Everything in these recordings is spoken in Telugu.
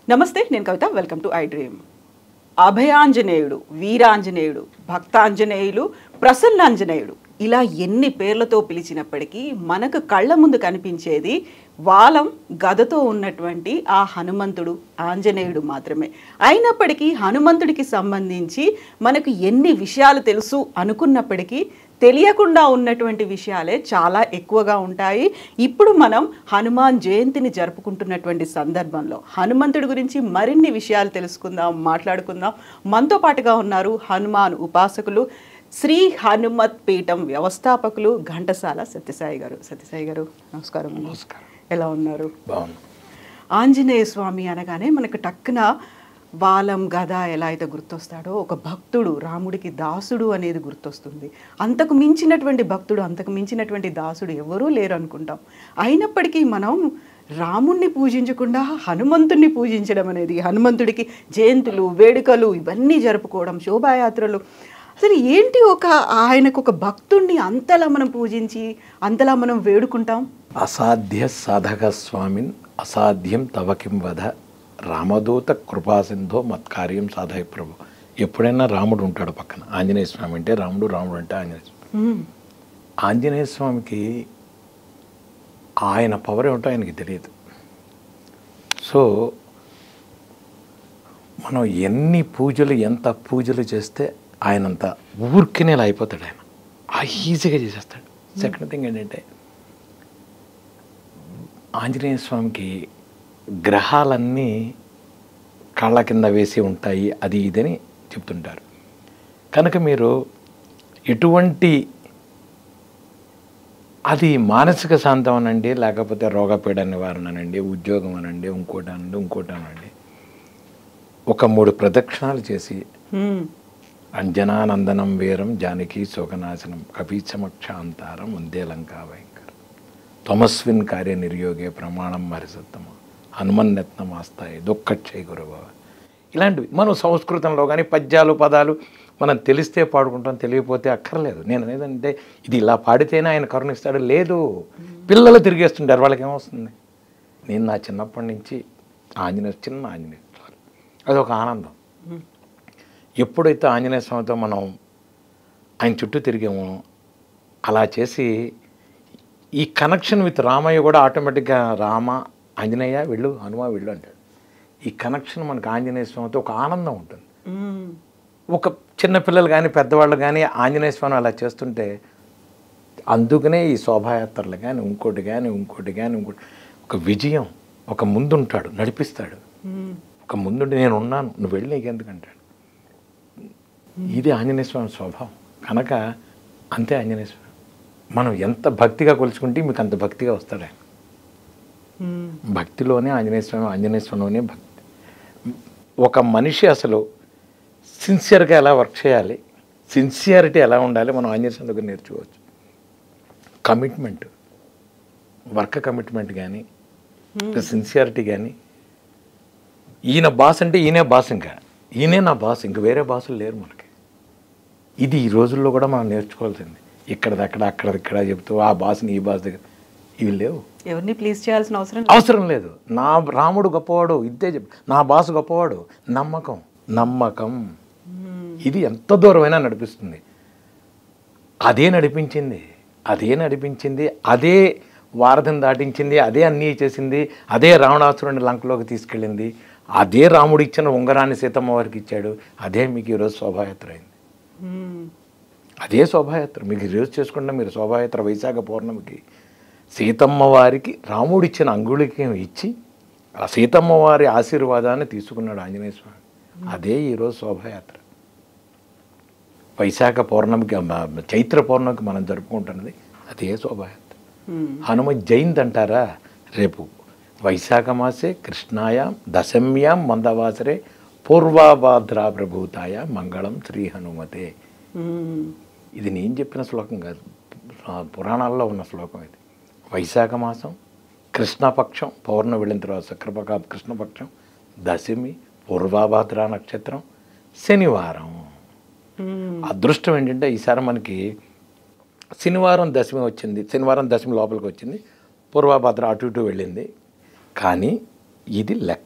నమస్తే నేను Kavitha welcome to I dream అభయాంజనేయుడు వీరాంజనేయుడు భక్తాంజనేయులు ప్రసన్నాంజనేయుడు ఇలా ఎన్ని పేర్లతో పిలిచినప్పటికీ మనకు కళ్ళ ముందు కనిపించేది వాలం గదతో ఉన్నటువంటి ఆ హనుమంతుడు ఆంజనేయుడు మాత్రమే అయినప్పటికీ హనుమంతుడికి సంబంధించి మనకు ఎన్ని విషయాలు తెలుసు అనుకున్నప్పటికీ తెలియకుండా ఉన్నటువంటి విషయాలే చాలా ఎక్కువగా ఉంటాయి ఇప్పుడు మనం హనుమాన్ జయంతిని జరుపుకుంటున్నటువంటి సందర్భంలో హనుమంతుడి గురించి మరిన్ని విషయాలు తెలుసుకుందాం మాట్లాడుకుందాం మనతో పాటుగా ఉన్నారు హనుమాన్ ఉపాసకులు శ్రీ హనుమత్ పీఠం వ్యవస్థాపకులు ఘంటసాల సత్యసాయి గారు సత్యసాయి గారు నమస్కారం నమస్కారం ఎలా ఉన్నారు బాగుంది ఆంజనేయ స్వామి అనగానే మనకు టక్కున బాలం గద ఎలా అయితే గుర్తొస్తాడో ఒక భక్తుడు రాముడికి దాసుడు అనేది గుర్తొస్తుంది అంతకు మించినటువంటి భక్తుడు అంతకు మించినటువంటి దాసుడు ఎవరూ లేరు అనుకుంటాం అయినప్పటికీ మనం రాముణ్ణి పూజించకుండా హనుమంతుణ్ణి పూజించడం అనేది హనుమంతుడికి జయంతులు వేడుకలు ఇవన్నీ జరుపుకోవడం శోభాయాత్రలు అసలు ఏంటి ఒక ఆయనకు ఒక భక్తుణ్ణి అంతలా మనం పూజించి అంతలా మనం వేడుకుంటాం అసాధ్య సాధక స్వామిన్ అసాధ్యం తవకిం వధ రామదూత కృపాసింధో మత్కార్యం సాధయ ప్రభు ఎప్పుడైనా రాముడు ఉంటాడు పక్కన ఆంజనేయ స్వామి అంటే రాముడు రాముడు అంటే ఆంజనేయ స్వామి మ్మ్. ఆంజనేయ స్వామికి ఆయన పవర్ ఏమిటో ఆయనకి తెలియదు సో మనం ఎన్ని పూజలు ఎంత పూజలు చేస్తే ఆయనంత ఊరికినేలా అయిపోతాడు ఆయన ఆ ఈజీగా చేసేస్తాడు సెకండ్ థింగ్ ఏంటంటే ఆంజనేయ స్వామికి గ్రహాలన్నీ కాళ్ళ కింద వేసి ఉంటాయి అది ఇదని చెప్తుంటారు కనుక మీరు ఎటువంటి అది మానసిక శాంతం అనండి లేకపోతే రోగపీడ నివారణ అనండి ఉద్యోగం అనండి ఇంకోటి అనండి ఇంకోటి అనండి ఒక మూడు ప్రదక్షిణాలు చేసి మ్మ్. అంజనానందనం వీరం జానకి శోకనాశనం కపీచమక్షాంతారం వందే లంకా భయంకరం త్వమస్విన్ కార్య నిర్యోగే ప్రమాణం మరిసత్తమ హనుమన్నెత్నం ఆస్తాయి దుఃఖక్షయ గురుభవ ఇలాంటివి మనం సంస్కృతంలో కానీ పద్యాలు పదాలు మనం తెలిస్తే పాడుకుంటాం తెలియకపోతే అక్కర్లేదు నేను ఏదంటే ఇది ఇలా పాడితేనే ఆయన కరుణిస్తాడు లేదు పిల్లలు తిరిగేస్తుంటారు వాళ్ళకి ఏమొస్తుంది నేను నా చిన్నప్పటి నుంచి ఆంజనేయ చిన్న ఆంజనేయ చాలు అదొక ఆనందం ఎప్పుడైతే ఆంజనేయ స్వామితో మనం ఆయన చుట్టూ తిరిగామో అలా చేసి ఈ కనెక్షన్ విత్ రామయ్య కూడా ఆటోమేటిక్గా రామ ఆంజనేయ వెళ్ళు హనుమ వెళ్ళు అంటాడు ఈ కనెక్షన్ మనకు ఆంజనేయ స్వామితో ఒక ఆనందం ఉంటుంది మ్మ్. ఒక చిన్న పిల్లలు కానీ పెద్దవాళ్ళు కానీ ఆంజనేయ స్వామి అలా చేస్తుంటే అందుకనే ఈ శోభాయాత్రలు కానీ ఇంకోటి కానీ ఇంకోటి కానీ ఇంకోటి ఒక విజయం ఒక ముందుంటాడు నడిపిస్తాడు మ్మ్. ఒక ముందుండి నేను ఉన్నాను నువ్వు వెళ్ళి నీకెందుకంటాడు ఇది ఆంజనేయ స్వామి స్వభావం కనుక అంతే ఆంజనేయ స్వామి మనం ఎంత భక్తిగా కొలుచుకుంటే మీకు అంత భక్తిగా వస్తాడు ఆయన మ్మ్. భక్తిలోనే ఆంజనేయ స్వామి ఆంజనేయ స్వామిలోనే భక్తి ఒక మనిషి అసలు సిన్సియర్గా ఎలా వర్క్ చేయాలి సిన్సియారిటీ ఎలా ఉండాలి మనం ఆంజనేయ స్వామి దగ్గర నేర్చుకోవచ్చు కమిట్మెంట్ వర్క్ కమిట్మెంట్ కానీ సిన్సియారిటీ కానీ ఈయన బాస్ అంటే ఈయనే బాస్ ఇంకా ఈయనే నా బాస్ ఇంక వేరే బాసులు లేరు మనకి ఇది ఈ రోజుల్లో కూడా మనం నేర్చుకోవాల్సింది ఇక్కడదక్కడ అక్కడక్కడ చెప్తూ ఆ బాస్ని ఈ బాస్ దగ్గర ఇవి లేవు ఎవరిని ప్లీజ్ చేయాల్సిన అవసరం లేదు. అవసరం లేదు నా రాముడు గొప్పవాడు ఇదే చెప్పు నా బాసు గొప్పవాడు నమ్మకం నమ్మకం మ్మ్. ఇది ఎంత దూరమైనా నడిపిస్తుంది అదే నడిపించింది అదే నడిపించింది అదే వారధిని దాటించింది అదే అన్నీ చేసింది అదే రావణాసురుని లంకలోకి తీసుకెళ్ళింది అదే రాముడు ఇచ్చిన ఉంగరాన్ని సీతమ్మ వారికి ఇచ్చాడు అదే మీకు ఈరోజు శోభాయాత్ర అయింది మ్మ్. అదే శోభాయాత్ర మీకు ఈరోజు చేసుకుంటే మీరు శోభాయాత్ర వైశాఖ పౌర్ణమికి సీతమ్మ వారికి రాముడు ఇచ్చిన అంగుళికం ఇచ్చి ఆ సీతమ్మ వారి ఆశీర్వాదాన్ని తీసుకున్నాడు ఆంజనేయ స్వామి అదే ఈరోజు శోభాయాత్ర వైశాఖ పౌర్ణమికి మ- చైత్ర పౌర్ణమికి మనం జరుపుకుంటున్నది అదే శోభాయాత్ర మ్మ్. హనుమ జయంతి అంటారా రేపు వైశాఖ మాసే కృష్ణాయాం దశమ్యాం మందవాసరే పూర్వాభాద్రా ప్రభూతాయ మంగళం శ్రీ హనుమతే మ్మ్. ఇది నేను చెప్పిన శ్లోకం కాదు ఆ పురాణాల్లో ఉన్న శ్లోకం ఇది వైశాఖ మాసం కృష్ణపక్షం పౌర్ణమి వెళ్ళిన తర్వాత శుక్రపక్ష కృష్ణపక్షం దశమి పూర్వాభాద్ర నక్షత్రం శనివారం మ్మ్. అదృష్టం ఏంటంటే ఈసారి మనకి శనివారం దశమి వచ్చింది శనివారం దశమి లోపలికి వచ్చింది పూర్వభద్ర అటు ఇటు వెళ్ళింది కానీ ఇది లెక్క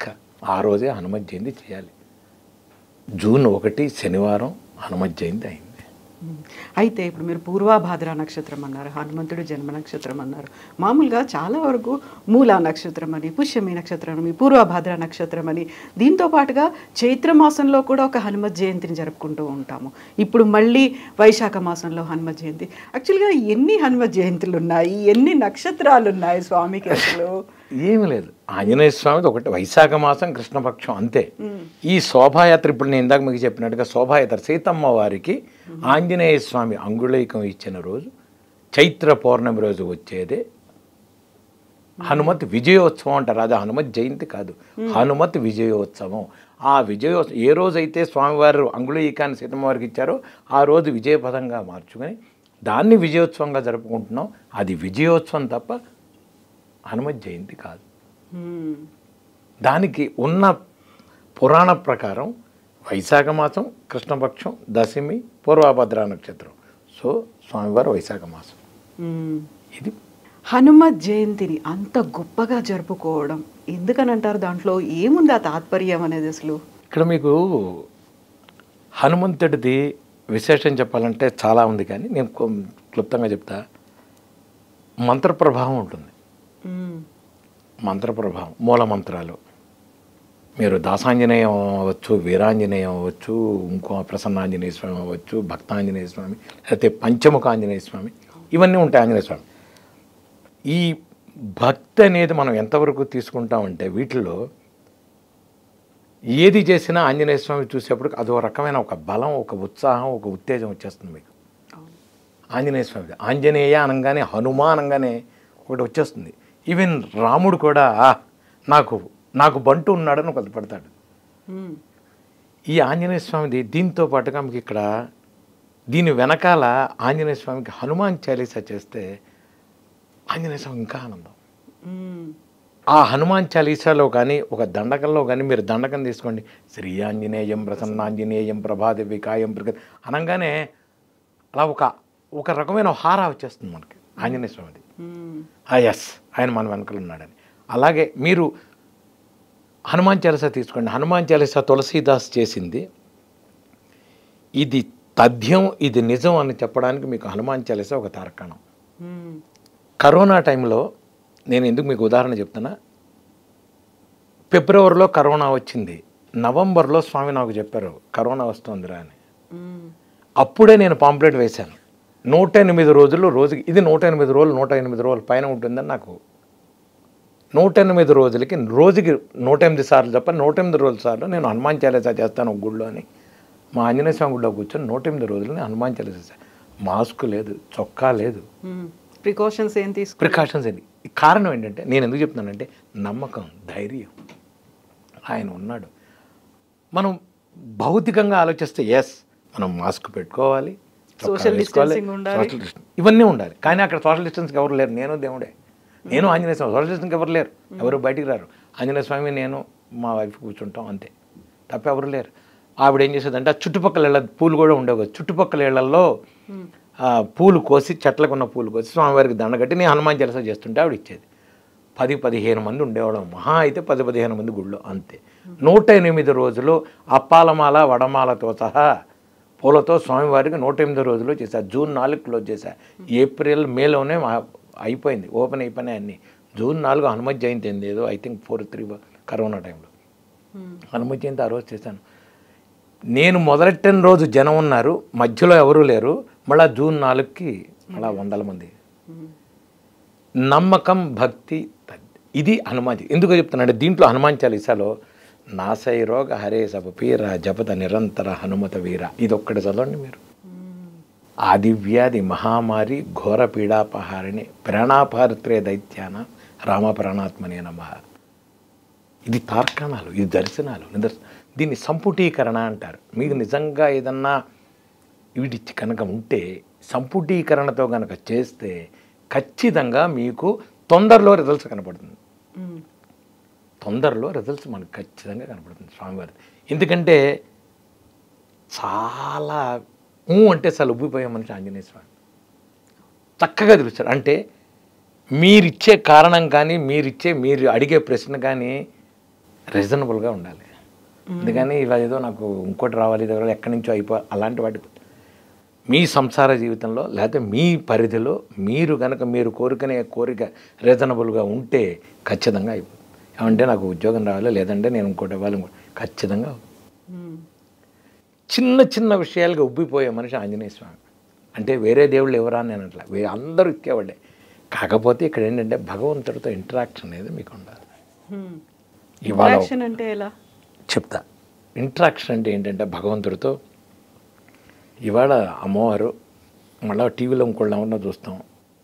ఆ రోజే హనుమత్ జయంతి చేయాలి జూన్ ఒకటి శనివారం హనుమత్ జయంతి అయింది ఉమ్. అయితే ఇప్పుడు మీరు పూర్వాభాద్ర నక్షత్రం అన్నారు హనుమంతుడు జన్మ నక్షత్రం అన్నారు మామూలుగా చాలా వరకు మూలా నక్షత్రం అని పుష్యమి నక్షత్రం అని పూర్వభాద్ర నక్షత్రం అని దీంతో పాటుగా చైత్ర మాసంలో కూడా ఒక హనుమత్ జయంతిని జరుపుకుంటూ ఉంటాము ఇప్పుడు మళ్ళీ వైశాఖ మాసంలో హనుమత్ జయంతి యాక్చువల్గా ఎన్ని హనుమత్ జయంతులు ఉన్నాయి ఎన్ని నక్షత్రాలు ఉన్నాయి స్వామికి అసలు ఏమి లేదు ఆంజనేయ స్వామిది ఒకటి వైశాఖ మాసం కృష్ణపక్షం అంతే ఈ శోభాయాత్ర ఇప్పుడు నేను ఇందాక మీకు చెప్పినట్టుగా శోభాయాత్ర సీతమ్మ వారికి ఆంజనేయ స్వామి అంగుళైకం ఇచ్చిన రోజు చైత్ర పౌర్ణమి రోజు వచ్చేదే హనుమత్ విజయోత్సవం అంటారు అది హనుమత్ జయంతి కాదు హనుమత్ విజయోత్సవం ఆ విజయోత్సవం ఏ రోజైతే స్వామివారు అంగుళీకాన్ని సీతమ్మ వారికి ఇచ్చారో ఆ రోజు విజయపదంగా మార్చుకొని దాన్ని విజయోత్సవంగా జరుపుకుంటున్నాం అది విజయోత్సవం తప్ప హనుమత్ జయంతి కాదు ఉమ్. దానికి ఉన్న పురాణ ప్రకారం వైశాఖ మాసం కృష్ణపక్షం దశమి పూర్వభద్ర నక్షత్రం సో స్వామివారు వైశాఖ మాసం ఉమ్. ఇది హనుమత్ జయంతిని అంత గొప్పగా జరుపుకోవడం ఎందుకని అంటారు దాంట్లో ఏముంది ఆ తాత్పర్యం అనేది అసలు ఇక్కడ మీకు హనుమంతుడిది విశేషం చెప్పాలంటే చాలా ఉంది కానీ నేను కొ- క్లుప్తంగా చెప్తా మంత్ర ప్రభావం ఉంటుంది ఉమ్. మంత్ర ప్రభావం మూల మంత్రాలు మీరు దాసాంజనేయం అవ్వచ్చు వీరాంజనేయం అవ్వచ్చు ఇంకో ప్రసన్నాంజనేయ స్వామి అవ్వచ్చు భక్తాంజనేయ స్వామి లేకపోతే పంచముఖ ఆంజనేయ స్వామి ఇవన్నీ ఉంటాయి ఆంజనేయ స్వామి ఈ భక్తి అనేది మనం ఎంతవరకు తీసుకుంటామంటే వీటిలో ఏది చేసినా ఆంజనేయ స్వామి చూసేప్పుడు అదో రకమైన ఒక బలం ఒక ఉత్సాహం ఒక ఉత్తేజం వచ్చేస్తుంది మీకు అవును. ఆంజనేయ స్వామి ఆంజనేయ అనగానే హనుమ అనగానే ఒకటి వచ్చేస్తుంది ఈవెన్ రాముడు కూడా "ఆ, నాకు నాకు బంటు ఉన్నాడని ఒకటి పడతాడు ఉమ్. ఈ ఆంజనేయ స్వామిది దీంతో పాటుగా మీకు ఇక్కడ దీని వెనకాల ఆంజనేయ స్వామికి హనుమాన్ చాలీసా చేస్తే ఆంజనేయ స్వామి ఇంకా ఆనందం ఉమ్. ఆ హనుమాన్ చాలీసాలో కానీ ఒక దండకంలో కానీ మీరు దండకం తీసుకోండి శ్రీ ఆంజనేయం ప్రసన్నాంజనేయం ప్రభాది వికాయం ప్రగతి అనగానే అలా ఒక ఒక రకమైన హారా వచ్చేస్తుంది మనకి ఆంజనేయ స్వామిది ఉమ్. ఎస్ ఆయన మన వెనకలు ఉన్నాడని అలాగే మీరు హనుమాన్ చాలీసా తీసుకోండి హనుమాన్ చాలీసా తులసీదాస్ చేసింది ఇది తథ్యం ఇది నిజం అని చెప్పడానికి మీకు హనుమాన్ చాలీసా ఒక తార్కాణం ఉమ్. కరోనా టైంలో నేను ఎందుకు మీకు ఉదాహరణ చెప్తున్నా ఫిబ్రవరిలో కరోనా వచ్చింది నవంబర్లో స్వామి నాకు చెప్పారు కరోనా వస్తుందిరా అని ఉమ్. అప్పుడే నేను పాంప్లెట్ వేశాను నూట ఎనిమిది రోజులు రోజుకి ఇది నూట ఎనిమిది రోజులు నూట ఎనిమిది రోజుల పైన ఉంటుందని నాకు నూట ఎనిమిది రోజులకి రోజుకి నూట ఎనిమిది సార్లు తప్ప నూట ఎనిమిది రోజుల సార్లు నేను హనుమాన్ చాలీసా చేస్తాను ఒక గుళ్ళో అని మా ఆంజనేయ స్వామి గుడిలో కూర్చొని నూట ఎనిమిది రోజులు నేను హనుమాన్ చాలీసా చేశాను. మాస్క్ లేదు చొక్కా లేదు ఉమ్. ప్రికాషన్స్ ఏం తీసుకు ప్రికాషన్స్ ఏంటి కారణం ఏంటంటే నేను ఎందుకు చెప్తున్నానంటే నమ్మకం ధైర్యం ఆయన ఉన్నాడు మనం భౌతికంగా ఆలోచిస్తే ఎస్ మనం మాస్క్ పెట్టుకోవాలి చొక్కా Social వేసుకోవాలి, distancing ఉండాలి. social distance- ఇవన్నీ ఉండాలి కానీ అక్కడ సోషల్ డిస్టెన్స్కి ఎవరు లేరు నేను దేవుడే నేను ఆంజనేయ స్వామి సోషల్ డిస్టెన్స్కి ఎవరు లేరు ఎవరు బయటికి రారు ఆంజనేయ స్వామి నేను మా వైఫ్ కూర్చుంటాం అంతే తప్ప ఎవరు లేరు ఆవిడ ఏం చేసేదంటే ఆ చుట్టుపక్కల ఇళ్ళ పూలు కూడా ఉండేవి కదా. చుట్టుపక్కల ఇళ్లలో ఆ, పూలు కోసి చెట్లకు ఉన్న పూలు కోసి స్వామివారికి దండ కట్టి నేను హనుమాన్ జలస చేస్తుంటే ఆవిడ ఇచ్చేది పది పదిహేను మంది ఉండేవాళ్ళం మహా అయితే పది పదిహేను మంది గుళ్ళో అంతే నూట ఎనిమిది రోజులు అప్పాలమాల వడమాలతో సహా పూలతో స్వామివారికి నూట ఎనిమిది రోజులు చేశా జూన్ నాలుగు క్లోజ్ చేశా ఏప్రిల్ మేలోనే మా- అయిపోయింది ఓపెన్ అయిపోయినాయి అన్నీ జూన్ నాలుగు హనుమత్ జయంతి అయింది ఏదో I think four three corona టైంలో ఉమ్. హనుమత్ జయంతి ఆ రోజు చేశాను నేను మొదలెట్టిన రోజు జనం ఉన్నారు మధ్యలో ఎవరూ లేరు మళ్ళా జూన్ నాలుగుకి మళ్ళా వందల మంది ఉమ్. నమ్మకం భక్తి తద్- ఇది హనుమాన్ జీ- ఎందుకు చెప్తున్నానంటే దీంట్లో హనుమాన్ చాలీసాలో నాసై రోగ హరే సభ పీర జపత నిరంతర హనుమత వీర ఇది ఒక్కటి చదవండి మీరు ఆదివ్యాధి మహామారి ఘోర పీడాపహారిణి ప్రాణాపహరిత్రే దైత్యాన రామ ప్రాణాత్మనే నమ ఇది తార్కాణాలు ఇది దర్శనాలు నిదర్శ దీన్ని సంపుటీకరణ అంటారు మీకు నిజంగా ఏదన్నా వీటి కనుక ఉంటే సంపుటీకరణతో కనుక చేస్తే ఖచ్చితంగా మీకు తొందరలో రిజల్ట్స్ కనపడుతుంది ఉమ్. తొందరలో రిజల్ట్స్ మనకు ఖచ్చితంగా కనపడుతుంది స్వామివారి ఎందుకంటే చాలా ఊ అంటే అసలు ఉబ్బిపోయే మనిషి ఆంజనేయ స్వామి చక్కగా తెలుస్తారు అంటే మీరిచ్చే కారణం కానీ మీరిచ్చే మీరు అడిగే ప్రశ్న కానీ రీజనబుల్గా ఉండాలి అందుకని ఇలా ఏదో నాకు ఇంకోటి రావాలి ఇది రావాలి, ఎక్కడి నుంచో అయిపో అలాంటి వాటికి మీ సంసార జీవితంలో లేకపోతే మీ పరిధిలో మీరు కనుక మీరు కోరుకునే కోరిక రీజనబుల్గా ఉంటే ఖచ్చితంగా అయిపోతుంది ఏమంటే నాకు ఉద్యోగం రావాలి లేదంటే నేను ఇంకోటి ఇవ్వాలి ఇంకోటి ఖచ్చితంగా అవుతుంది. మ్మ్. చిన్న చిన్న విషయాలుగా ఉబ్బిపోయే మనిషి ఆంజనేయ స్వామి అంటే వేరే దేవుళ్ళు ఎవరా అని నేను అట్లా వే- అందరూ ఇచ్చేవాళ్ళే కాకపోతే ఇక్కడ ఏంటంటే భగవంతుడితో ఇంటరాక్షన్ అనేది మీకు ఉండాలి మ్మ్. ఇవాళ ఇంటరాక్షన్ అంటే ఎలా చెప్తా ఇంటరాక్షన్ అంటే ఏంటంటే భగవంతుడితో ఇవాళ అమ్మవారు మళ్ళీ టీవీలో ఇంకోళ్ళు ఎవరన్నా చూస్తాం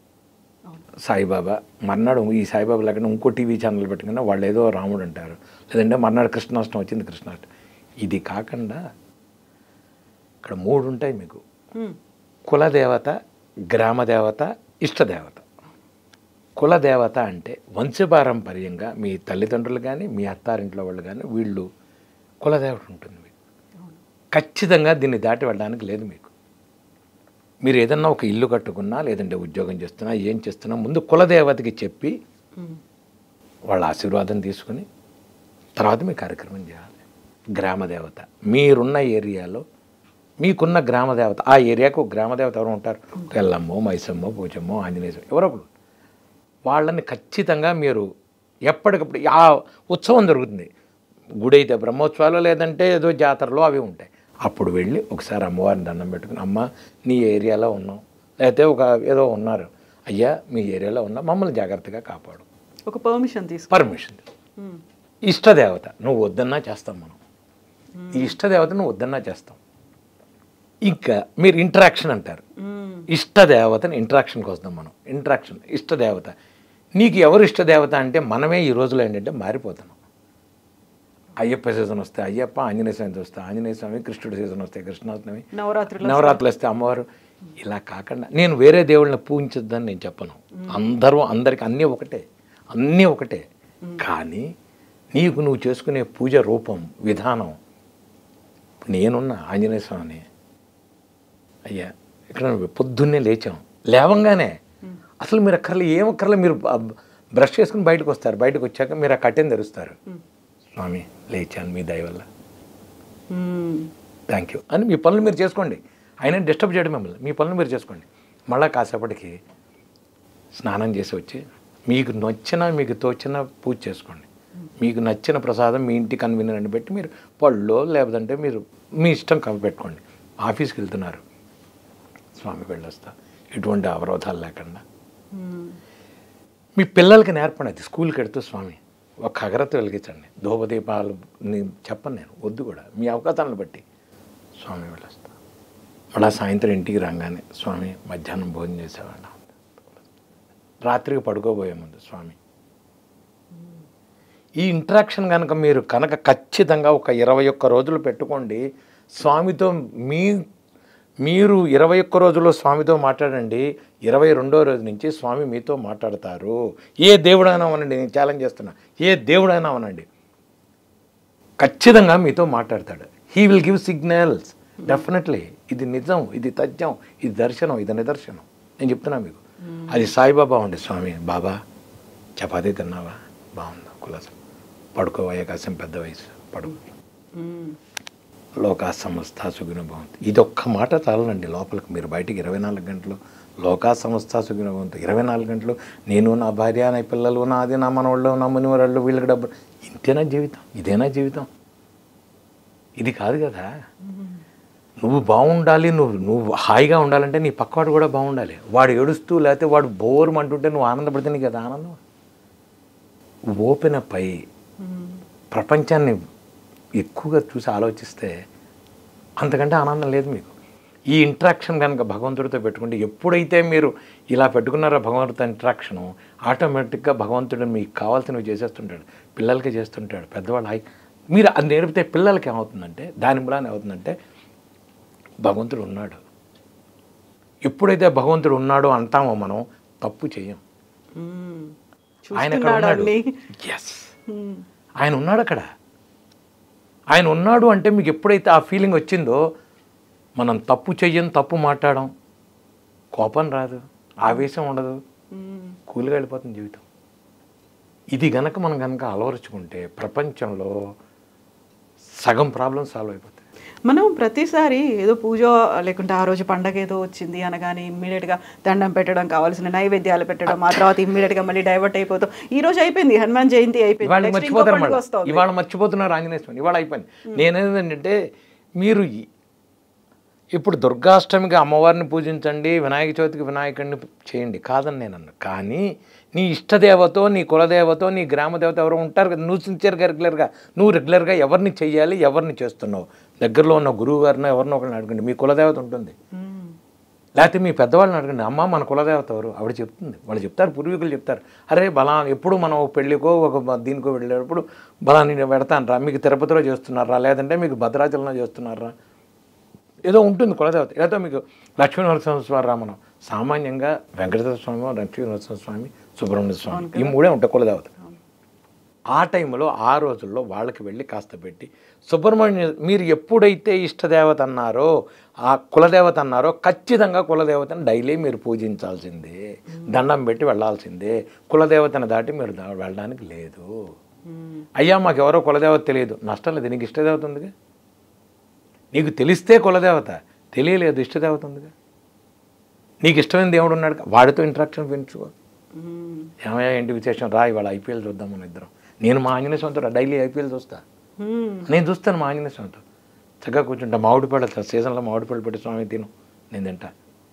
సాయిబాబా మర్నాడు ఈ సాయిబాబా లేకుండా ఇంకో టీవీ ఛానల్ పెట్టుకున్నా వాళ్ళు ఏదో రాముడు అంటారు లేదంటే మర్నాడు కృష్ణాష్టమి వచ్చింది కృష్ణాష్టమి ఇది కాకుండా ఇక్కడ మూడు ఉంటాయి మీకు మ్మ్. కులదేవత గ్రామదేవత ఇష్టదేవత కులదేవత అంటే వంశపారంపర్యంగా మీ తల్లిదండ్రులు కానీ మీ అత్తారింట్లో వాళ్ళు కానీ వీళ్ళు కులదేవత ఉంటుంది మీకు ఖచ్చితంగా దీన్ని దాటి వెళ్ళడానికి లేదు మీకు మీరు ఏదన్నా ఒక ఇల్లు కట్టుకున్నా లేదంటే ఉద్యోగం చేస్తున్నా ఏం చేస్తున్నా ముందు కులదేవతకి చెప్పి మ్మ్. వాళ్ళ ఆశీర్వాదం తీసుకుని తర్వాత మీ కార్యక్రమం చేయాలి గ్రామదేవత మీరున్న ఏరియాలో మీకున్న గ్రామదేవత ఆ ఏరియాకు ఒక గ్రామదేవత ఎవరు ఉంటారు ఒక ఎల్లమ్మో మైసమ్మో పూజమ్మో ఆంజనేయ స్వామి, ఎవరో ఒకరు వాళ్ళని ఖచ్చితంగా మీరు ఎప్పటికప్పుడు ఆ ఉత్సవం జరుగుతుంది గుడి అయితే బ్రహ్మోత్సవాలు లేదంటే ఏదో జాతరలో అవి ఉంటాయి అప్పుడు వెళ్ళి ఒకసారి అమ్మవారిని దండం పెట్టుకుని అమ్మ నీ ఏరియాలో ఉన్నాం లేకపోతే ఒక ఏదో ఉన్నారు అయ్యా మీ ఏరియాలో ఉన్నా మమ్మల్ని జాగ్రత్తగా కాపాడు ఒక పర్మిషన్ తీసుకో పర్మిషన్ మ్మ్. ఇష్టదేవత నువ్వు వద్దన్నా చేస్తాం మనం ఈ ఇష్టదేవత నువ్వు వద్దన్నా చేస్తాం ఇంకా మీరు ఇంటరాక్షన్ అంటారు మ్మ్. ఇష్టదేవతని ఇంటరాక్షన్కి వస్తాం మనం ఇంటరాక్షన్ ఇష్టదేవత నీకు ఎవరు ఇష్టదేవత అంటే మనమే ఈ రోజులో ఏంటంటే మారిపోతున్నాం అయ్యప్ప సీజన్ వస్తే అయ్యప్ప ఆంజనేయ స్వామి వస్తే ఆంజనేయ స్వామి కృష్ణుడి సీజన్ వస్తే కృష్ణాష్టమి నవరాత్రులు నవరాత్రులు వస్తే అమ్మవారు ఇలా కాకుండా నేను వేరే దేవుళ్ళని పూజించొద్దని నేను చెప్పను అందరూ అందరికి అన్నీ ఒకటే అన్నీ ఒకటే కానీ నీకు నువ్వు చేసుకునే పూజ రూపం విధానం నేనున్న ఆంజనేయ స్వామిని అయ్యా ఇక్కడ పొద్దున్నే లేచాం లేవంగానే అసలు మీరు అక్కర్లే ఏం అక్కర్లే మీరు బ- బ్రష్ చేసుకుని బయటకు వస్తారు బయటకు వచ్చాక మీరు ఆ కట్టెని తెరుస్తారు స్వామి లేచాను మీ దయ వల్ల మ్మ్. థ్యాంక్ యూ అని మీ పనులు మీరు చేసుకోండి ఆయన డిస్టర్బ్ చేయడం మిమ్మల్ని మీ పనులు మీరు చేసుకోండి మళ్ళీ కాసేపటికి స్నానం చేసి వచ్చి మీకు నచ్చిన మీకు తోచిన పూజ చేసుకోండి మీకు నచ్చిన ప్రసాదం మీ ఇంటి కన్వీనియన్ పెట్టి మీరు పళ్ళు లేదంటే మీరు మీ ఇష్టం కవి పెట్టుకోండి ఆఫీస్కి వెళ్తున్నారు స్వామి వెళ్ళొస్తా ఎటువంటి అవరోధాలు లేకుండా మ్మ్. మీ పిల్లలకి నేర్పండి అది స్కూల్కి వెడుతూ స్వామి ఒక అగరత్తి వెలిగించండి ధూపదీపాలు ని- చెప్పను నేను వద్దు కూడా మీ అవకాశాలను బట్టి స్వామి వెళ్ళొస్తా మళ్ళా సాయంత్రం ఇంటికి రాగానే స్వామి మధ్యాహ్నం భోజనం చేసేవాళ్ళ రాత్రికి పడుకోబోయే ముందు స్వామి ఈ ఇంటరాక్షన్ కనుక మీరు కనుక ఖచ్చితంగా ఒక ఇరవై ఒక్క రోజులు పెట్టుకోండి స్వామితో మీ మీరు ఇరవై ఒక్క రోజుల్లో స్వామితో మాట్లాడండి ఇరవై రెండో రోజు నుంచి స్వామి మీతో మాట్లాడతారు ఏ దేవుడైనా అనండి నేను ఛాలెంజ్ చేస్తున్నా ఏ దేవుడైనా అనండి ఖచ్చితంగా మీతో మాట్లాడతాడు he will give signals definitely ఇది నిజం ఇది తథ్యం ఇది దర్శనం ఇది నిదర్శనం నేను చెప్తున్నా మీకు అది సాయిబాబా ఉండే స్వామి బాబా చపాతీ తిన్నావా బాగుందా కులాసం పడుకోవయ్యా కాసం పెద్ద వయసు పడుకో మ్మ్. లోకా సంస్థ సుగుణ భవంతు ఇది ఒక్క మాట చాలనండి లోపలికి మీరు బయటికి ఇరవై నాలుగు గంటలు లోకా సంస్థ సుగుణ భవంతు ఇరవై నాలుగు గంటలు నేను నా భార్య నా పిల్లలు నాది నా మనవాళ్ళు నా మునివరాళ్ళు వీళ్ళకి డబ్బు ఇంతేనా జీవితం ఇదేనా జీవితం ఇది కాదు కదా నువ్వు బాగుండాలి నువ్వు నువ్వు హాయిగా ఉండాలంటే నీ పక్కవాడు కూడా బాగుండాలి వాడు ఏడుస్తూ లేకపోతే వాడు బోరు అంటుంటే నువ్వు ఆనందపడితే నీకు కదా ఆనందం ఓపెన్ అప్ అయ్యి మ్మ్. ప్రపంచాన్ని ఎక్కువగా చూసి ఆలోచిస్తే అంతకంటే ఆనందం లేదు మీకు ఈ ఇంట్రాక్షన్ కనుక భగవంతుడితో పెట్టుకుంటే ఎప్పుడైతే మీరు ఇలా పెట్టుకున్నారో భగవంతుడితో ఇంట్రాక్షను ఆటోమేటిక్గా భగవంతుడు మీకు కావాల్సినవి చేసేస్తుంటాడు పిల్లలకి చేస్తుంటాడు పెద్దవాళ్ళు హాయ్ మీరు అది నేర్పితే పిల్లలకి ఏమవుతుందంటే దాని మూలాన ఏమవుతుందంటే భగవంతుడు ఉన్నాడు ఎప్పుడైతే భగవంతుడు ఉన్నాడో అంటామో మనం తప్పు చేయం మ్మ్. ఆయన అక్కడ చూస్తున్నాడా ఉన్నాడు అన్ని? ఎస్ మ్మ్. ఆయన ఉన్నాడు అక్కడ ఆయన ఉన్నాడు అంటే మీకు ఎప్పుడైతే ఆ ఫీలింగ్ వచ్చిందో మనం తప్పు చెయ్యం తప్పు మాట్లాడడం కోపం రాదు ఆవేశం ఉండదు మ్మ్. కూల్గా వెళ్ళిపోతుంది జీవితం ఇది గనక మనం కనుక అలవరుచుకుంటే ప్రపంచంలో సగం ప్రాబ్లం సాల్వ్ అయిపోతాయి మనం ప్రతిసారి ఏదో పూజ లేకుంటే ఆ రోజు పండగ ఏదో వచ్చింది అనగానే immediate గా దండం పెట్టడం కావాల్సిన నైవేద్యాలు పెట్టడం ఆ తర్వాత immediate గా మళ్ళీ డైవర్ట్ అయిపోతాం ఈ రోజు అయిపోయింది హనుమాన్ జయంతి అయిపోయింది ఇవాళ Next ఇంకో మర్చిపోతారు పండుగ మళ్ళీ వస్తోంది. ఇవాళ మర్చిపోతున్నారు ఆంజనేయ స్వామి ఇవాళ అయిపోయింది నేనేంటంటే మీరు ఈ- ఇప్పుడు దుర్గాష్టమికి అమ్మవారిని పూజించండి వినాయక చవితికి వినాయకుడిని చేయండి కాదని నేను అన్నా కానీ నీ ఇష్టదేవతో నీ కులదేవతో నీ గ్రామ దేవత ఎవరో ఉంటారు కదా నువ్వు సిన్సియర్గా రెగ్యులర్గా నువ్వు రెగ్యులర్గా ఎవరిని చెయ్యాలి ఎవరిని చేస్తున్నావు దగ్గరలో ఉన్న గురువు గారినో ఎవరినో ఒకరిని అడగండి మీ కులదేవత ఉంటుంది మ్మ్. లేకపోతే మీ పెద్దవాళ్ళని అడగండి అమ్మ మన కులదేవత ఎవరు ఆవిడ చెప్తుంది వాళ్ళు చెప్తారు పూర్వీకులు చెప్తారు అరే బలా ఎప్పుడు మనం ఒక పెళ్ళికో ఒక బ- దీనికో వెళ్ళేటప్పుడు బలాన్ని నేను పెడతాను రా మీకు తిరుపతిలో చేస్తున్నారా లేదంటే మీకు భద్రాచలంలో చేస్తున్నారా ఏదో ఉంటుంది కులదేవత ఏదో మీకు లక్ష్మీ నరసింహస్వామి రామనం సామాన్యంగా వెంకటేశ్వర స్వామి లక్ష్మీ నరసింహస్వామి సుబ్రహ్మణ్య స్వామి ఈ మూడే ఉంటాయి కులదేవత ఆ టైంలో ఆ రోజుల్లో వాళ్ళకి వెళ్ళి కాస్త పెట్టి సుబ్రహ్మణ్య మీరు ఎప్పుడైతే ఇష్టదేవత అన్నారో ఆ కులదేవత అన్నారో ఖచ్చితంగా కులదేవతను డైలీ మీరు పూజించాల్సిందే దండం పెట్టి వెళ్ళాల్సిందే కులదేవతను దాటి మీరు దా- వెళ్ళడానికి లేదు మ్మ్. అయ్యా మాకు ఎవరో కులదేవత తెలియదు నష్టం లేదు నీకు ఇష్టదేవత ఉందిగా నీకు తెలిస్తే కులదేవత తెలియలేదు ఇష్టదేవత ఉందిగా నీకు ఇష్టమైన దేవుడు ఉన్నాడు కదా, వాడితో ఇంటరాక్షన్ పెంచుకో మ్మ్. ఏమయ్యా ఏంటి విశేషం రా ఇవాళ ఐపీఎల్ చూద్దాం మన ఇద్దరం నేను మా ఆంజనేయ స్వామితో డైలీ ఐపీఎల్ చూస్తా మ్మ్. నేను చూస్తాను మా ఆంజనేయ స్వామితో చక్కగా కూర్చుంటా మామిడి పళ్ళ సీజన్లో మామిడి పళ్ళు పెట్టి స్వామి తిను నేను తింటా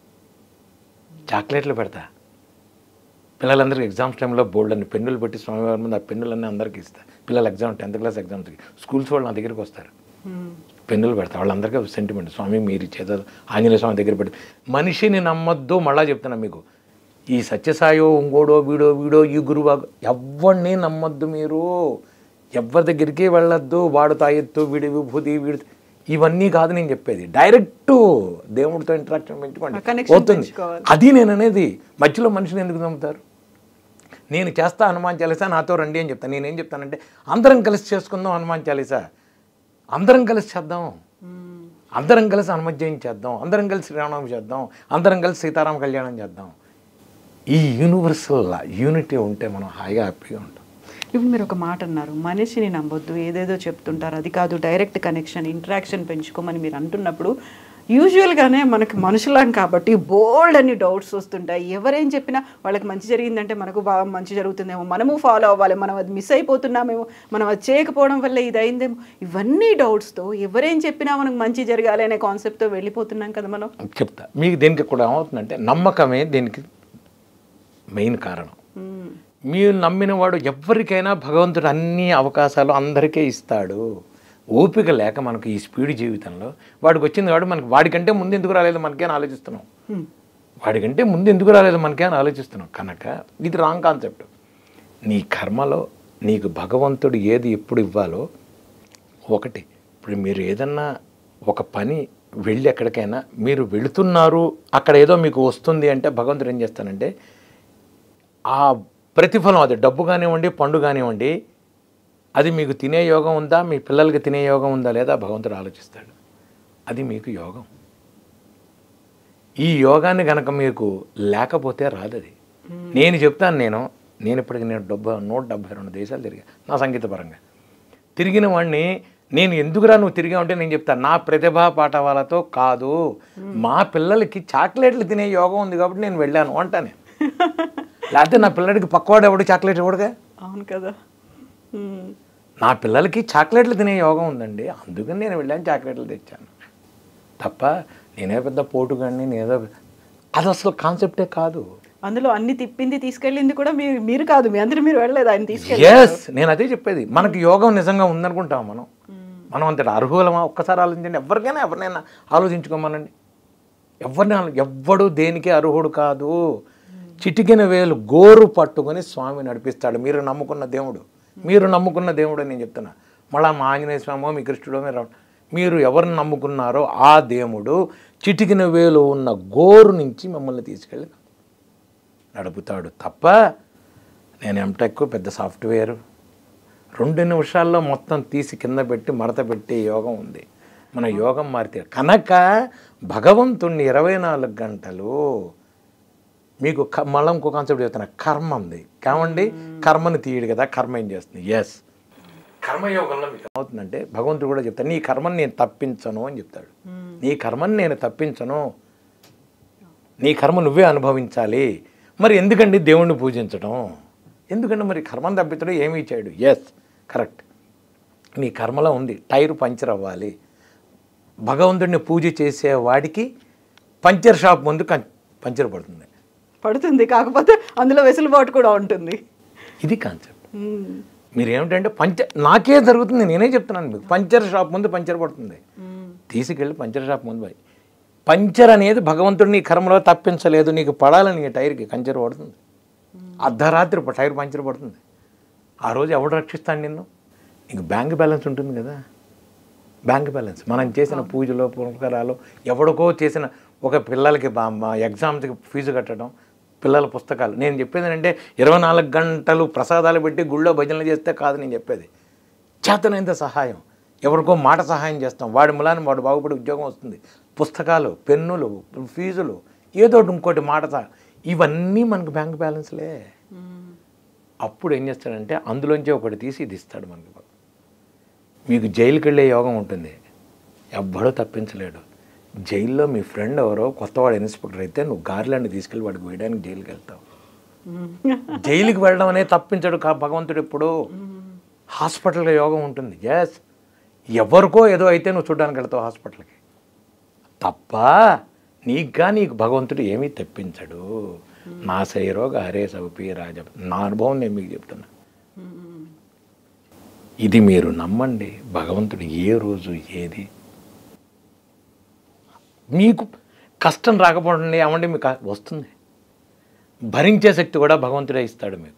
చాక్లెట్లు పెడతా పిల్లలందరికీ ఎగ్జామ్స్ టైంలో బోల్డ్ అని పెన్నులు పెట్టి స్వామివారి ముందు ఆ పెన్నులన్నీ అందరికీ ఇస్తా పిల్లలు ఎగ్జామ్ టెన్త్ క్లాస్ ఎగ్జామ్స్కి స్కూల్స్ వాళ్ళు నా దగ్గరికి వస్తారు మ్మ్. పెన్నులు పెడతా వాళ్ళందరికీ సెంటిమెంట్ స్వామి మీరు ఇచ్చేద ఆంజనేయ స్వామి దగ్గర పెట్టి మనిషిని నమ్మొద్దు మళ్ళా చెప్తున్నా మీకు ఈ సత్యసాయో ఇంకోడో వీడో వీడో ఈ గురువు ఎవరిని నమ్మొద్దు మీరు ఎవరి దగ్గరికి వెళ్ళొద్దు వాడు తాయెత్తు వీడి విభూతి వీడి ఇవన్నీ కాదు నేను చెప్పేది డైరెక్ట్ దేవుడితో ఇంటరాక్షన్ ఆ పెంచుకోండి connection పోతుంది పెంచుకోవాలి. అది నేను అనేది మధ్యలో మనిషిని ఎందుకు నమ్ముతారు నేను చేస్తా హనుమాన్ చాలీసా నాతో రండి అని చెప్తాను నేనేం చెప్తానంటే అందరం కలిసి చేసుకుందాం హనుమాన్ చాలీసా అందరం కలిసి చేద్దాం మ్మ్. అందరం కలిసి హనుమజ్జయం చేద్దాం అందరం కలిసి శ్రీరామనవమి చేద్దాం అందరం కలిసి సీతారామ కళ్యాణం చేద్దాం ఈ యూనివర్సల్ యూనిటీ ఉంటే మనం హాయిగా హ్యాపీగా ఉంటాం ఇప్పుడు మీరు ఒక మాట అన్నారు మనిషిని నమ్మొద్దు ఏదేదో చెప్తుంటారు అది కాదు డైరెక్ట్ కనెక్షన్ ఇంటరాక్షన్ పెంచుకోమని మీరు అంటున్నప్పుడు యూజువల్గానే మనకి మనుషులం కాబట్టి బోల్డ్ అని డౌట్స్ వస్తుంటాయి ఎవరేం చెప్పినా వాళ్ళకి మంచి జరిగిందంటే మనకు బాగా మంచి జరుగుతుందేమో మనము ఫాలో అవ్వాలి మనం అది మిస్ అయిపోతున్నామేమో మనం అది చేయకపోవడం వల్ల ఇది అయిందేమో ఇవన్నీ డౌట్స్తో ఎవరేం చెప్పినా మనకు మంచి జరగాలి అనే కాన్సెప్ట్తో వెళ్ళిపోతున్నాం కదా మనం చెప్తా మీకు దీనికి కూడా ఏమవుతుందంటే నమ్మకమే దీనికి మెయిన్ కారణం మ్మ్. మీరు నమ్మిన వాడు ఎవరికైనా భగవంతుడు అన్ని అవకాశాలు అందరికీ ఇస్తాడు ఓపిక లేక మనకు ఈ స్పీడ్ జీవితంలో వాడికి వచ్చింది వాడు మనకి వాడికంటే ముందు ఎందుకు రాలేదు మనకే అని ఆలోచిస్తున్నాం మ్మ్. వాడికంటే ముందు ఎందుకు రాలేదు మనకే అని ఆలోచిస్తున్నాం కనుక ఇది రాంగ్ కాన్సెప్ట్ నీ కర్మలో నీకు భగవంతుడు ఏది ఎప్పుడు ఇవ్వాలో ఒకటి ఇప్పుడు మీరు ఏదన్నా ఒక పని వెళ్ళి ఎక్కడికైనా మీరు వెళుతున్నారు అక్కడ ఏదో మీకు వస్తుంది అంటే భగవంతుడు ఏం చేస్తానంటే ఆ ప్రతిఫలం అది డబ్బు కానివ్వండి పండు కానివ్వండి అది మీకు తినే యోగం ఉందా మీ పిల్లలకి తినే యోగం ఉందా లేదా భగవంతుడు ఆలోచిస్తాడు అది మీకు యోగం ఈ యోగాన్ని కనుక మీకు లేకపోతే రాదు అది నేను చెప్తాను నేను నేను ఇప్పటికి నేను డెబ్బై నూట డెబ్బై రెండు దేశాలు తిరిగా నా సంగీత పరంగా తిరిగిన వాడిని నేను ఎందుకురా నువ్వు తిరిగా ఉంటే నేను చెప్తాను నా ప్రతిభా పాఠవాలతో కాదు మా పిల్లలకి చాక్లెట్లు తినే యోగం ఉంది కాబట్టి నేను వెళ్ళాను అంటాను లేకపోతే నా పిల్లడికి పక్కవాడు ఎవడు చాక్లెట్ ఇవ్వడుగా అవును కదా మ్మ్. నా పిల్లలకి చాక్లెట్లు తినే యోగం ఉందండి అందుకని నేను వెళ్ళాను చాక్లెట్లు తెచ్చాను తప్ప నేనే పెద్ద పోటుగాడిని నేనేదో అది అసలు కాన్సెప్టే కాదు అందులో అన్ని తిప్పింది తీసుకెళ్ళింది కూడా మీరు మీరు కాదు మీ అందరూ మీరు వెళ్ళలేదు ఆయన తీసుకెళ్ళి ఎస్ నేను అదే చెప్పేది మనకి యోగం నిజంగా ఉందనుకుంటాం మనం మనం అంతటి అర్హులమా ఒక్కసారి ఆలోచించండి ఎవరికైనా ఎవరినైనా ఆలోచించుకోమనండి ఎవరిని ఆలో- ఎవ్వడు దేనికి అర్హుడు కాదు చిటికిన వేలు గోరు పట్టుకొని స్వామి నడిపిస్తాడు మీరు నమ్ముకున్న దేవుడు మీరు నమ్ముకున్న దేవుడు అని నేను చెప్తున్నా మళ్ళా మా ఆంజనేయ స్వామో మీ కృష్ణుడో మీరు మీరు ఎవరిని నమ్ముకున్నారో ఆ దేవుడు చిటికిన వేలు ఉన్న గోరు నుంచి మిమ్మల్ని తీసుకెళ్ళి నడుపుతాడు తప్ప నేను ఎంటెక్ పెద్ద సాఫ్ట్వేర్ రెండు నిమిషాల్లో మొత్తం తీసి కింద పెట్టి మడత పెట్టే యోగం ఉంది మన యోగం మారితే కనుక భగవంతుణ్ణి ఇరవై నాలుగు గంటలు మీకు క- మళ్ళీ ఇంకో కాన్సెప్ట్ చెప్తున్నా కర్మ ఉంది కావండి కర్మని తీయడు కదా కర్మ ఏం చేస్తుంది ఎస్ కర్మయోగంలో మీకు ఏమవుతుందంటే భగవంతుడు కూడా చెప్తాడు నీ కర్మని నేను తప్పించను అని చెప్తాడు నీ కర్మని నేను తప్పించను నీ కర్మ నువ్వే అనుభవించాలి మరి ఎందుకండి దేవుణ్ణి పూజించడం ఎందుకంటే మరి కర్మను తప్పించడం ఏమీ ఇచ్చాడు ఎస్ కరెక్ట్ నీ కర్మలో ఉంది టైర్ పంచర్ అవ్వాలి భగవంతుడిని పూజ చేసే వాడికి పంచర్ షాప్ ముందు కం- పంచర్ పడుతుంది పడుతుంది కాకపోతే అందులో వెసులుబాటు కూడా ఉంటుంది ఇది కాన్సెప్ట్ మ్మ్. మీరు ఏమిటంటే పంచర్ నాకే జరుగుతుంది నేనే చెప్తున్నాను మీకు పంచర్ షాప్ ముందు పంచర్ పడుతుంది మ్మ్. తీసుకెళ్ళి పంచర్ షాప్ ముందు పోయి పంచర్ అనేది భగవంతుడు నీ కర్మలో తప్పించలేదు నీకు పడాలని నీ టైర్కి పంచర్ పడుతుంది అర్ధరాత్రి ప- టైర్ పంచర్ పడుతుంది ఆ రోజు ఎవడు రక్షిస్తాడు నిన్ను నీకు బ్యాంక్ బ్యాలెన్స్ ఉంటుంది కదా బ్యాంక్ బ్యాలెన్స్ మనం చేసిన పూజలు పురస్కారాలు ఎవడికో చేసిన ఒక పిల్లలకి బా- మా ఎగ్జామ్స్కి ఫీజు కట్టడం పిల్లల పుస్తకాలు నేను చెప్పేది ఏంటంటే ఇరవై నాలుగు గంటలు ప్రసాదాలు పెట్టి గుళ్ళో భజనలు చేస్తే కాదు నేను చెప్పేది చేతనైనంత సహాయం ఎవరికో మాట సహాయం చేస్తాం వాడి మూలాన్ని వాడు బాగుపడి ఉద్యోగం వస్తుంది పుస్తకాలు పెన్నులు ఫీజులు ఏదో ఒకటి ఇంకోటి మాట సహా- ఇవన్నీ మనకు బ్యాంక్ బ్యాలెన్స్లే మ్మ్. అప్పుడు ఏం చేస్తాడంటే అందులోంచి ఒకటి తీసి ఇది ఇస్తాడు మనకి మీకు జైలుకి వెళ్ళే యోగం ఉంటుంది ఎవ్వడూ తప్పించలేడు జైల్లో మీ ఫ్రెండ్ ఎవరో కొత్తవాడు ఇన్స్పెక్టర్ అయితే నువ్వు గార్లాండ్ తీసుకెళ్ళి వాడికి వేయడానికి జైలుకి వెళ్తావు మ్మ్. జైలుకి వెళ్ళడం అనేది తప్పించడు కా భగవంతుడు ఎప్పుడు హాస్పిటల్కి యోగం ఉంటుంది ఎస్ ఎవరికో ఏదో అయితే నువ్వు చూడడానికి వెళ్తావు హాస్పిటల్కి తప్ప నీకుగా నీకు భగవంతుడు ఏమీ తెప్పించడు నా శైరోగ హరే సౌపి రాజ నా అనుభవం నేను మీకు చెప్తున్నా మ్మ్. ఇది మీరు నమ్మండి భగవంతుడు ఏ రోజు ఏది మీకు కష్టం రాకపోవడం ఏమండి మీకు వస్తుంది భరించే శక్తి కూడా భగవంతుడే ఇస్తాడు మీకు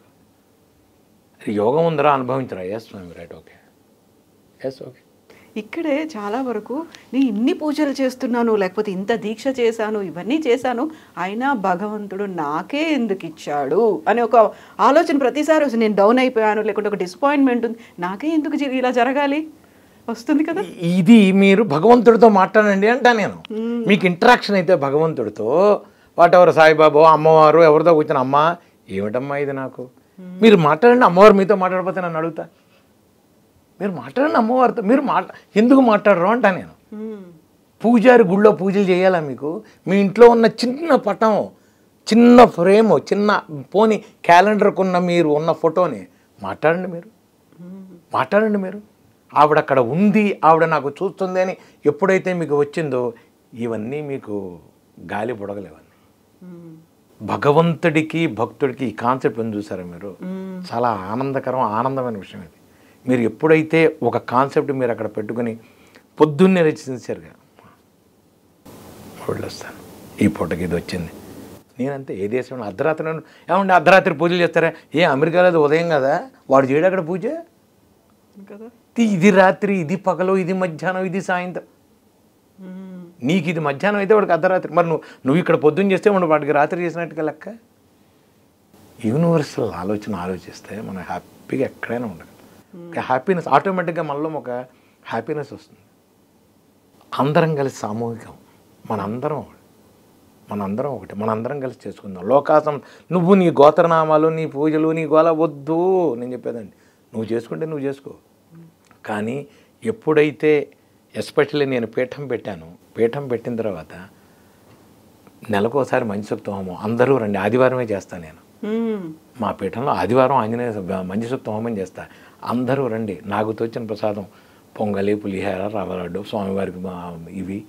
యోగం ఉందరా అనుభవించరా yes Swami right okay yes okay ఇక్కడే చాలా వరకు నేను ఇన్ని పూజలు చేస్తున్నాను లేకపోతే ఇంత దీక్ష చేశాను ఇవన్నీ చేశాను అయినా భగవంతుడు నాకే ఎందుకు ఇచ్చాడు అనే ఒక ఆలోచన ప్రతిసారి వస్తుంది నేను డౌన్ అయిపోయాను లేకుంటే ఒక డిసప్పాయింట్మెంట్ ఉంది నాకే ఎందుకు జరి- ఇలా జరగాలి వస్తుంది కదా ఇది మీరు భగవంతుడితో మాట్లాడండి అంటా నేను మీకు ఇంటరాక్షన్ అయితే భగవంతుడితో వాట్ ఎవరు సాయిబాబు అమ్మవారు ఎవరితో కూర్చొని అమ్మ ఏమిటమ్మా ఇది నాకు మీరు మాట్లాడండి అమ్మవారు మీతో మాట్లాడకపోతే నన్ను అడుగుతా మీరు మాట్లాడండి అమ్మవారితో మీరు మాట్లా ఎందుకు మాట్లాడరు అంటా నేను మ్మ్. పూజారి గుళ్ళో పూజలు చేయాలా మీకు మీ ఇంట్లో ఉన్న చిన్న పటం చిన్న ఫ్రేమ్ చిన్న పోని క్యాలెండర్కు ఉన్న మీరు ఉన్న ఫోటోని మాట్లాడండి మీరు మాట్లాడండి మీరు ఆవిడ అక్కడ ఉంది ఆవిడ నాకు చూస్తుంది అని ఎప్పుడైతే మీకు వచ్చిందో ఇవన్నీ మీకు గాలి బుడగలేవన్నీ మ్మ్. భగవంతుడికి భక్తుడికి ఈ కాన్సెప్ట్ ఉంది చూసారా మీరు మ్మ్. చాలా ఆనందకరం ఆనందమైన విషయం ఇది మీరు ఎప్పుడైతే ఒక కాన్సెప్ట్ మీరు అక్కడ పెట్టుకుని పొద్దున్నే రచించారుగా వెళ్ళొస్తాను ఈ పూటకి ఇది వచ్చింది నేనంతే ఏ దేశంలో అర్ధరాత్రి ఏమంటే అర్ధరాత్రి పూజలు చేస్తారా ఏ అమెరికాలో అది ఉదయం కదా వాడు చేయడు అక్కడ పూజ కదా ఇది- ఇది రాత్రి ఇది పగలు ఇది మధ్యాహ్నం ఇది సాయంత్రం మ్మ్. నీకు ఇది మధ్యాహ్నం అయితే వాడికి అర్ధరాత్రి మరి నువ్వు నువ్వు ఇక్కడ పొద్దున్న చేస్తే వాడు వాడికి రాత్రి చేసినట్టుగా లెక్క యూనివర్సల్ ఆలోచన ఆలోచిస్తే మనం హ్యాపీగా ఎక్కడైనా ఉండదు హ్యాపీనెస్ ఆటోమేటిక్గా మనలో ఒక హ్యాపీనెస్ వస్తుంది అందరం కలిసి సామూహికం మనందరం ఒకటి. మనందరం ఒకటి మనందరం కలిసి చేసుకుందాం లోకాసం నువ్వు నీ గోత్రనామాలు నీ పూజలు నీ గోల వద్దు నేను చెప్పేదండి నువ్వు చేసుకుంటే నువ్వు చేసుకో కానీ ఎప్పుడైతే ఎస్పెషల్లీ నేను పీఠం పెట్టాను పీఠం పెట్టిన తర్వాత నెలకోసారి మంచి హోమం అందరూ రండి ఆదివారమే చేస్తాను నేను మ్మ్. మా పీఠంలో ఆదివారం ఆంజనేయ స- మంచి సూక్త హోమం చేస్తా అందరూ రండి నాకు తోచిన ప్రసాదం పొంగలి పులిహార రవ్వ లడ్డు స్వామివారికి మా- ఇవి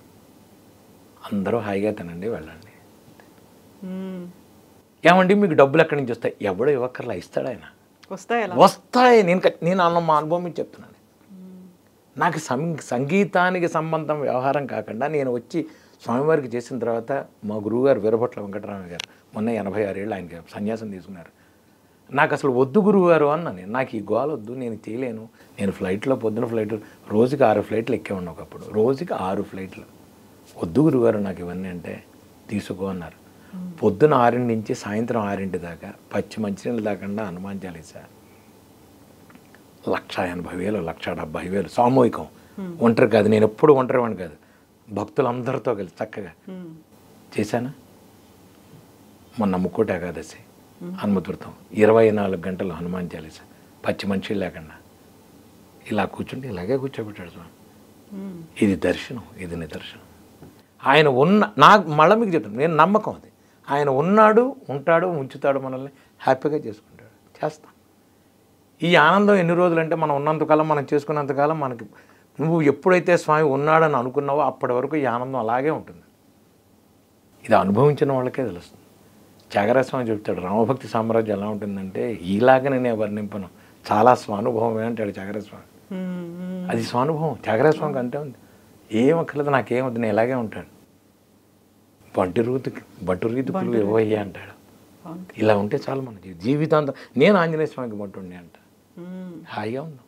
అందరూ హాయిగా తినండి వెళ్ళండి మ్మ్. ఏమండి మీకు డబ్బులు ఎక్కడి నుంచి వస్తాయి ఎవడో ఇవ్వక్కర్లా ఇస్తాడు ఆయన వస్తాయి అలా వస్తాయి నేను క- నేను అన్న మా అనుభవం మీకు చెప్తున్నాను నాకు సం సంగీతానికి సంబంధం వ్యవహారం కాకుండా నేను వచ్చి స్వామివారికి చేసిన తర్వాత మా గురువుగారు వీరభట్ల వెంకటరామ గారు మొన్న ఎనభై ఆరేళ్ళు ఆయనకి సన్యాసం తీసుకున్నారు నాకు అసలు వద్దు గురువుగారు అన్న నేను నాకు ఈ గోల వద్దు నేను చేయలేను నేను ఫ్లైట్లో పొద్దున ఫ్లైట్ రోజుకి ఆరు ఫ్లైట్లు ఎక్కే ఉన్నా ఒకప్పుడు రోజుకి ఆరు ఫ్లైట్లు వద్దు గురువుగారు నాకు ఇవన్నీ అంటే తీసుకో అన్నారు పొద్దున ఆరింటి నుంచి సాయంత్రం ఆరింటి దాకా పచ్చి మంచినీళ్ళు దాకుండా హనుమాన్ చాలీసా లక్ష ఎనభై వేలు లక్ష డెబ్బై వేలు సామూహికం ఒంటరి కాదు నేను ఎప్పుడు ఒంటరి వాడిని కాదు భక్తులందరితో కలిసి చక్కగా మ్మ్. చేశానా మొన్న ముక్కోటి ఏకాదశి హనుమతుర్తం ఇరవై నాలుగు గంటలు హనుమాన్ చాలీస పచ్చి మనిషి లేకుండా ఇలా కూర్చుంటే ఇలాగే కూర్చోబెట్టాడు స్వామి మ్మ్. ఇది దర్శనం ఇది నిదర్శనం ఆయన ఉన్న నాకు మళ్ళీ మీకు చెప్తాను నేను నమ్మకం అది ఆయన ఉన్నాడు ఉంటాడు ఉంచుతాడు మనల్ని హ్యాపీగా చేసుకుంటాడు చేస్తాం ఈ ఆనందం ఎన్ని రోజులు అంటే మనం ఉన్నంతకాలం మనం చేసుకున్నంతకాలం మనకి నువ్వు ఎప్పుడైతే స్వామి ఉన్నాడని అనుకున్నావో అప్పటి వరకు ఈ ఆనందం అలాగే ఉంటుంది ఇది అనుభవించిన వాళ్ళకే తెలుస్తుంది త్యాగరాజ స్వామి చెప్తాడు రామభక్తి సామ్రాజ్యం ఎలా ఉంటుందంటే ఈలాగనే నేను వర్ణింపను చాలా స్వానుభవమే అంటాడు త్యాగరాజ స్వామి మ్మ్. మ్మ్. అది స్వానుభవం త్యాగరాజ స్వామికి అంతే ఉంది ఏం అక్కర్లేదు నాకేమవుతుంది నేను ఇలాగే ఉంటాడు బంటి రీతికి బంటు రీతికులు ఇవ్వయ్యా అంటాడు అవును. ఇలా ఉంటే చాలు మన జీ- జీవితాంతం నేను ఆంజనేయ స్వామికి బంటుండే అంట మ్మ్. హాయిగా ఉన్నాం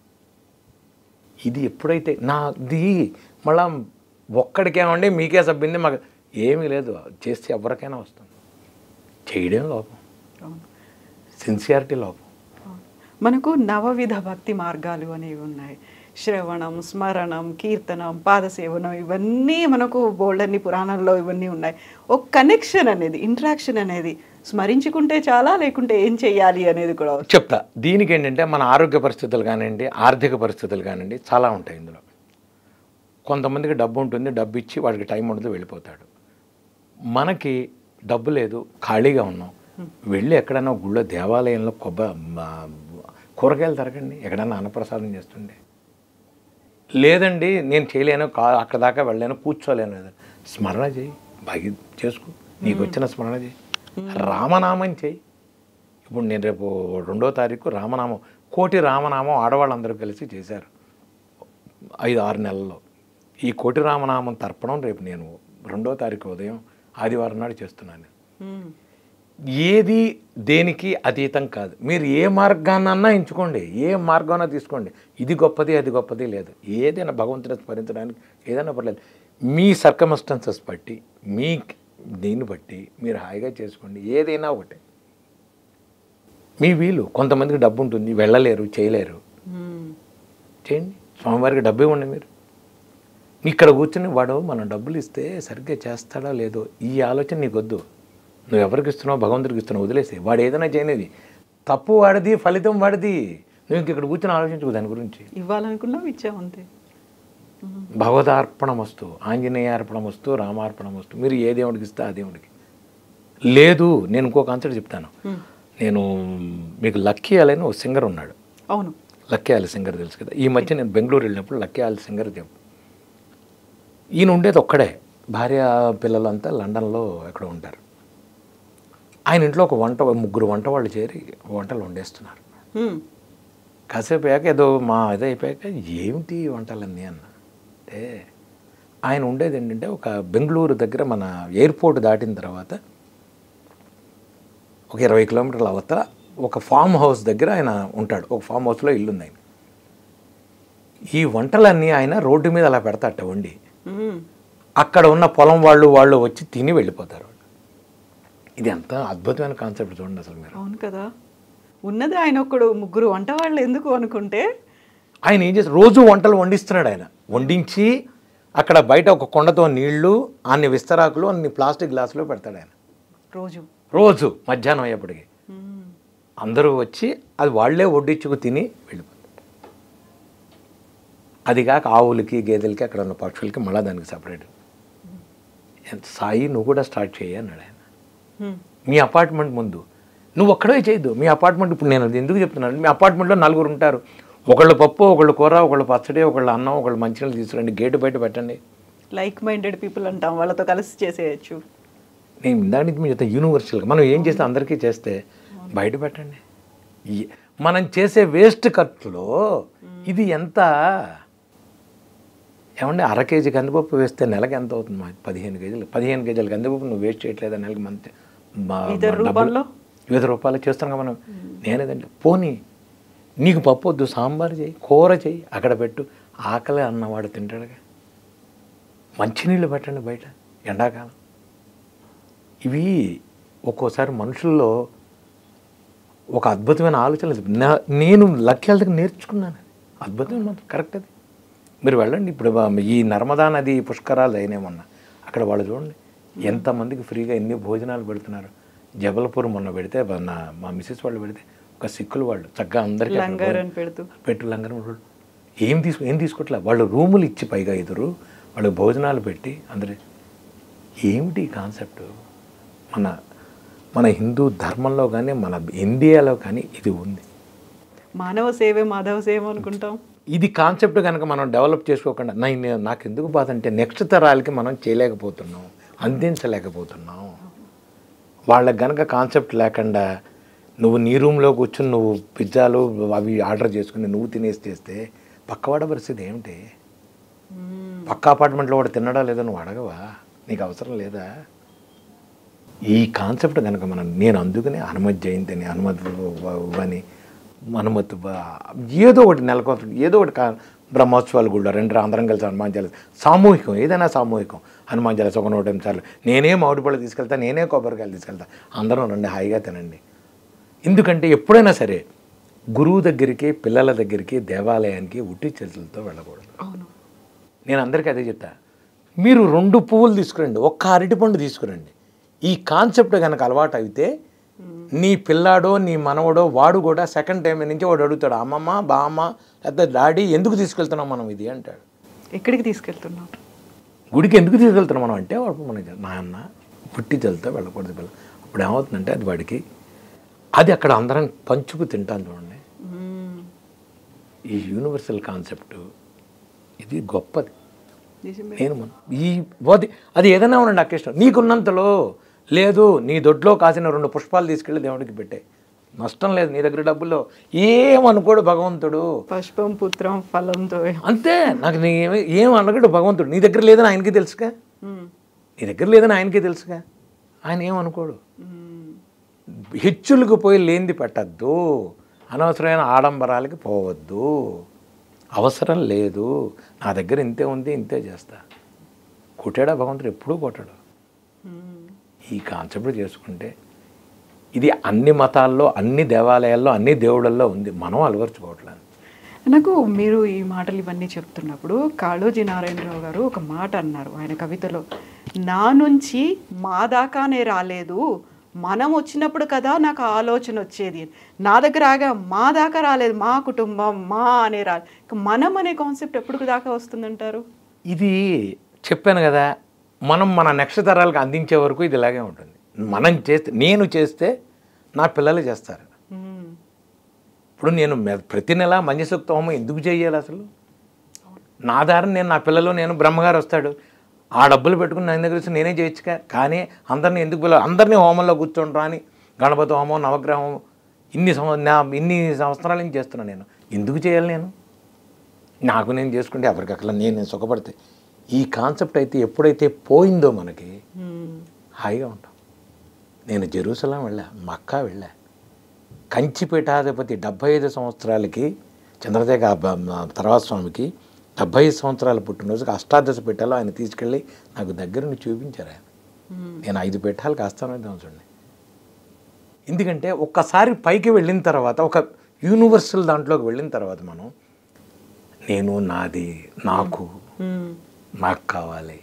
ఇది ఎప్పుడైతే నాది మళ్ళా ఒక్కడికేమండి మీకే సబ్బింది మాకు ఏమీ లేదు చేస్తే ఎవరికైనా వస్తుంది చేయడం లోపం అవును. సిన్సియారిటీ లోపం అవును. మనకు నవవిధ భక్తి మార్గాలు అనేవి ఉన్నాయి శ్రవణం స్మరణం కీర్తనం పాదసేవనం ఇవన్నీ మనకు బోల్డన్ని పురాణంలో ఇవన్నీ ఉన్నాయి ఒక కనెక్షన్ అనేది ఇంట్రాక్షన్ అనేది స్మరించుకుంటే చాలా లేకుంటే ఏం చెయ్యాలి అనేది కూడా చెప్తా దీనికి ఏంటంటే మన ఆరోగ్య పరిస్థితులు కానివ్వండి ఆర్థిక పరిస్థితులు కానివ్వండి చాలా ఉంటాయి ఇందులో కొంతమందికి డబ్బు ఉంటుంది డబ్బు ఇచ్చి వాడికి టైం ఉండదు వెళ్ళిపోతాడు మనకి డబ్బు లేదు ఖాళీగా ఉన్నాం వెళ్ళి ఎక్కడైనా ఒక గుళ్ళో దేవాలయంలో కొబ్బ మా- కూరగాయలు తరగండి ఎక్కడైనా అన్నప్రసాదం చేస్తుండే లేదండి నేను చేయలేను కా అక్కడ దాకా వెళ్ళలేను కూర్చోలేను లేదా స్మరణ చేయి బాగి చేసుకో నీకు వచ్చిన స్మరణ చేయి రామనామం చేయి ఇప్పుడు నేను రేపు రెండో తారీఖు రామనామం కోటి రామనామం ఆడవాళ్ళందరూ కలిసి చేశారు ఐదు ఆరు నెలల్లో ఈ కోటి రామనామం తర్పణం రేపు నేను రెండో తారీఖు ఉదయం ఆదివారం నాడు చేస్తున్నాను మ్మ్. ఏది దేనికి అతీతం కాదు మీరు ఏ మార్గాన్నన్నా ఎంచుకోండి ఏ మార్గాన్న తీసుకోండి ఇది గొప్పది అది గొప్పది లేదు ఏదైనా భగవంతుని స్మరించడానికి ఏదైనా పర్లేదు మీ సర్కమస్టెన్సెస్ బట్టి మీ దీన్ని బట్టి మీరు హాయిగా చేసుకోండి ఏదైనా ఒకటే మీ వీలు కొంతమందికి డబ్బు ఉంటుంది వెళ్ళలేరు చేయలేరు మ్మ్. చేయండి స్వామివారికి డబ్బు ఇవ్వండి మీరు ఇక్కడ కూర్చుని వాడు మనం డబ్బులు ఇస్తే సరిగ్గా చేస్తాడా లేదో ఈ ఆలోచన నీకు వద్దు నువ్వు ఎవరికి ఇస్తున్నావు భగవంతుడికి ఇస్తున్నావు వదిలేసి వాడు ఏదైనా చేయనిది తప్పు వాడిది ఫలితం వాడిది నువ్వు ఇంక ఇక్కడ కూర్చొని ఆలోచించు దాని గురించి ఇవ్వాలనుకున్నాం ఇచ్చాం అంతే భగవదార్పణం వస్తు ఆంజనేయార్పణం వస్తు రామార్పణం వస్తు మీరు ఏ దేవుడికి ఇస్తే ఆ దేవుడికి లేదు నేను ఇంకో కాన్సెప్ట్ చెప్తాను మ్మ్. నేను మీకు లక్కీ అలని ఒక సింగర్ ఉన్నాడు అవును లక్కీ ఆలి సింగర్ తెలుసు కదా ఈ మధ్య నేను బెంగళూరు వెళ్ళినప్పుడు లక్కీ ఆలి సింగర్ చెప్పు ఈయన ఉండేది ఒక్కడే భార్య పిల్లలంతా లండన్లో ఎక్కడ ఉంటారు ఆయన ఇంట్లో ఒక వంట ముగ్గురు వంట వాళ్ళు చేరి వంటలు వండేస్తున్నారు మ్మ్. కాసేపు అయ్యాక ఏదో మా ఇది అయిపోయాక ఏమిటి ఈ వంటలన్నీ అన్న అంటే ఆయన ఉండేది ఏంటంటే ఒక బెంగళూరు దగ్గర మన ఎయిర్పోర్ట్ దాటిన తర్వాత ఒక ఇరవై కిలోమీటర్ల అవతల ఒక ఫామ్ హౌస్ దగ్గర ఆయన ఉంటాడు ఒక ఫామ్ హౌస్లో ఇల్లు ఉంది ఆయన ఈ వంటలన్నీ ఆయన రోడ్డు మీద అలా పెడతాట వండి మ్మ్. అక్కడ ఉన్న పొలం వాళ్ళు వాళ్ళు వచ్చి తిని వెళ్ళిపోతారు ఇది ఎంత అద్భుతమైన కాన్సెప్ట్ చూడండి అసలు మీరు అవును కదా ఉన్నది ఆయన ఒక్కడు ముగ్గురు వంట వాళ్ళు ఎందుకు అనుకుంటే ఆయన ఏం చేస్తారు రోజు వంటలు వండిస్తున్నాడు ఆయన వండించి అక్కడ బయట ఒక కొండతో నీళ్లు అన్ని విస్తరాకులు అన్ని ప్లాస్టిక్ గ్లాసులో పెడతాడు ఆయన రోజు రోజు మధ్యాహ్నం అయ్యేప్పటికి మ్మ్. అందరూ వచ్చి అది వాళ్ళే వడ్డించుకు తిని వెళ్ళిపోతారు అది కాక ఆవులకి గేదెలకి అక్కడ ఉన్న పక్షులకి మళ్ళీ దానికి సపరేట్ ఎంత సాయి నువ్వు కూడా స్టార్ట్ చేయి అన్నాడు ఆయన మ్మ్. మీ అపార్ట్మెంట్ ముందు నువ్వు ఒక్కడే చేయొద్దు మీ అపార్ట్మెంట్ ఇప్పుడు నేను అది ఎందుకు చెప్తున్నాను మీ అపార్ట్మెంట్లో నలుగురు ఉంటారు ఒకళ్ళు పప్పు ఒకళ్ళు కూర ఒకళ్ళు పచ్చడి ఒకళ్ళు అన్నం ఒకళ్ళు మంచినీళ్ళు తీసుకురండి గేటు బయట పెట్టండి లైక్ మైండెడ్ పీపుల్ అంటాం వాళ్ళతో కలిసి చేసేయచ్చు నేను ఇందాక నుంచి మీరు చెప్తా యూనివర్సల్గా మనం ఏం చేస్తే అందరికీ చేస్తే బయట పెట్టండి ఈ- మనం చేసే వేస్ట్ ఖర్చులో ఇది ఎంత ఏమంటే అర కేజీ కందిపప్పు వేస్తే నెలకి ఎంత అవుతుంది మా పదిహేను కేజీలు పదిహేను కేజీల కందిపప్పు నువ్వు వేస్ట్ చేయట్లేదా నెలకి మంత్ వివిధ రూపాల్లో? వివిధ రూపాయలు చేస్తాం కదా మనం నేనేదంటే పోనీ నీకు పప్పు వద్దు సాంబార్ చేయి కూర చేయి అక్కడ పెట్టు ఆకలి అన్నవాడు తింటాడుగా మంచినీళ్ళు పెట్టండి బయట ఎండాకాలం ఇవి ఒక్కోసారి మనుషుల్లో ఒక అద్భుతమైన ఆలోచన నా- నేను లక్ష్యాల దగ్గర నేర్చుకున్నాను అద్భుతమైన మాత్రం కరెక్ట్ అది మీరు వెళ్ళండి ఇప్పుడు బా- ఈ నర్మదా నది పుష్కరాలు అయినామన్నా అక్కడ వాళ్ళు చూడండి ఎంతమందికి ఫ్రీగా ఎన్ని భోజనాలు పెడుతున్నారు జబల్పూర్ మొన్న పెడితే మన మా మిస్సెస్ వాళ్ళు పెడితే ఒక సిక్కులు వాళ్ళు చక్కగా అందరికీ అక్కడ లంగారు అని పెడుతూ పెట్టు లంగరం వాళ్ళు ఏం తీసు ఏం తీసుకోవట్లే వాళ్ళు రూములు ఇచ్చి పైగా ఎదురు వాళ్ళకి భోజనాలు పెట్టి అందరి ఏమిటి ఈ కాన్సెప్ట్ మన మన హిందూ ధర్మంలో కానీ మన ఇండియాలో కానీ ఇది ఉంది మానవ సేవే మాధవ సేవ అనుకుంటాం ఇది కాన్సెప్ట్ కనుక మనం డెవలప్ చేసుకోకుండా నా నేను నాకు ఎందుకు బాధ అంటే నెక్స్ట్ తరాలకి మనం చేయలేకపోతున్నాం అందించలేకపోతున్నాం వాళ్ళకి గనక కాన్సెప్ట్ లేకుండా నువ్వు నీ రూమ్లో కూర్చుని నువ్వు పిజ్జాలు అవి ఆర్డర్ చేసుకుని నువ్వు తినేసి చేస్తే పక్కవాడ పరిస్థితి ఏమిటి పక్క అపార్ట్మెంట్లో వాడు తినడా లేదో నువ్వు అడగవా నీకు అవసరం లేదా ఈ కాన్సెప్ట్ కనుక మనం నేను అందుకనే హనుమత్ జయంతి అని హనుమత్ అని హనుమత్ బ- ఏదో ఒకటి నెలకొ ఏదో ఒకటి కా బ్రహ్మోత్సవాలు కూడా రెండు అందరం కలిసి హనుమాన్ చాలీస సామూహికం ఏదైనా సామూహికం హనుమాన్ చాలీస ఒక నూట ఎనిమిది సార్లు నేనే మామిడి పళ్ళు తీసుకెళ్తా నేనే కొబ్బరికాయలు తీసుకెళ్తా అందరం రండి హాయిగా తినండి ఎందుకంటే ఎప్పుడైనా సరే గురువు దగ్గరికి పిల్లల దగ్గరికి దేవాలయానికి ఉట్టి చేతులతో వెళ్ళకూడదు అవును నేను అందరికీ అదే చెప్తా మీరు రెండు పువ్వులు తీసుకురండి ఒక్క అరటిపండు తీసుకురండి ఈ కాన్సెప్ట్ కనుక అలవాటు అయితే నీ పిల్లాడో నీ మనవడో వాడు కూడా సెకండ్ టైం నుంచి వాడు అడుగుతాడు అమ్మమ్మ బామ్మ లేకపోతే డాడీ ఎందుకు తీసుకెళ్తున్నాం మనం ఇది అంటాడు ఎక్కడికి తీసుకెళ్తున్నాం గుడికి ఎందుకు తీసుకెళ్తున్నాం మనం అంటే వాడు మన నాన్న పుట్టి తెలుతో వెళ్ళకూడదు పిల్ల అప్పుడు ఏమవుతుందంటే అది వాడికి అది అక్కడ అందరం పంచుకు తింటాం చూడండి మ్మ్. ఈ యూనివర్సల్ కాన్సెప్ట్ ఇది గొప్పది నిజమే నేను మన- ఈ అది అది ఏదైనా ఉండండి అకేషన్ నీకున్నంతలో లేదు నీ దొడ్లో కాసిన రెండు పుష్పాలు తీసుకెళ్ళి దేవుడికి పెట్టే నష్టం లేదు నీ దగ్గర డబ్బుల్లో ఏమనుకోడు భగవంతుడు పుష్పం పుత్రం ఫలంతో అంతే నాకు నీ ఏమి- ఏం అనగడు భగవంతుడు నీ దగ్గర లేదని ఆయనకి తెలుసుగా మ్మ్. నీ దగ్గర లేదని ఆయనకి తెలుసుగా ఆయన ఏమనుకోడు మ్మ్. హెచ్చులకు పోయి లేనిది పెట్టద్దు అనవసరమైన ఆడంబరాలకి పోవద్దు అవసరం లేదు నా దగ్గర ఇంతే ఉంది ఇంతే చేస్తా కొట్టాడా భగవంతుడు ఎప్పుడూ కొట్టాడు మ్మ్. ఈ కాన్సెప్ట్ చేసుకుంటే ఇది అన్ని మతాల్లో అన్ని దేవాలయాల్లో అన్ని దేవుళ్ళల్లో ఉంది మనం అలవర్చుకోవట్లేదు నాకు మీరు ఈ మాటలు ఇవన్నీ చెప్తున్నప్పుడు కాళోజీ నారాయణరావు గారు ఒక మాట అన్నారు ఆయన కవితలో నా నుంచి మా దాకానే రాలేదు మనం వచ్చినప్పుడు కదా నాకు ఆ ఆలోచన వచ్చేది అని. నా దగ్గర ఆగా మా దాకా రాలేదు మా కుటుంబం మా అనే రాలేదు ఇక మనం అనే కాన్సెప్ట్ ఎప్పుడు దాకా వస్తుందంటారు ఇది చెప్పాను కదా మనం మన నెక్స్ట్ తరాలకు అందించే వరకు ఇది ఇలాగే ఉంటుంది మనం చేస్తే నేను చేస్తే నా పిల్లలు చేస్తారు మ్మ్. ఇప్పుడు నేను మె- ప్రతి నెల మంజసూక్త హోమం ఎందుకు చేయాలి అసలు నా దారిని నేను నా పిల్లలు నేను బ్రహ్మగారు వస్తాడు ఆ డబ్బులు పెట్టుకుని నా దగ్గర వచ్చి నేనే చేయొచ్చుగా కానీ అందరినీ ఎందుకు పిల్ల అందరినీ హోమంలో కూర్చోండ్రా అని గణపతి హోమం నవగ్రహ హోమం ఇన్ని సంవ నా ఇన్ని సంవత్సరాల నుంచి చేస్తున్నాను నేను ఎందుకు చేయాలి నేను నాకు నేను చేసుకుంటే ఎవరికక్కడ నేను నేను సుఖపడితే ఈ కాన్సెప్ట్ అయితే ఎప్పుడైతే పోయిందో మనకి మ్మ్. హాయిగా ఉంటాం నేను జెరూసలం వెళ్ళా మక్కా వెళ్ళా కంచిపీఠాధిపతి డెబ్భై ఐదు సంవత్సరాలకి చంద్రశేఖర బ- మ- తర్వాత స్వామికి డెబ్భై ఐదు సంవత్సరాల పుట్టినరోజుకి అష్టాదశ పీఠాలు ఆయన తీసుకెళ్ళి నాకు దగ్గరుండి చూపించారు ఆయన మ్మ్. నేను ఐదు పీఠాలకు ఆస్థానం చూడండి ఎందుకంటే ఒక్కసారి పైకి వెళ్ళిన తర్వాత ఒక యూనివర్సల్ దాంట్లోకి వెళ్ళిన తర్వాత మనం నేను నాది నాకు మ్మ్. నాకు కావాలి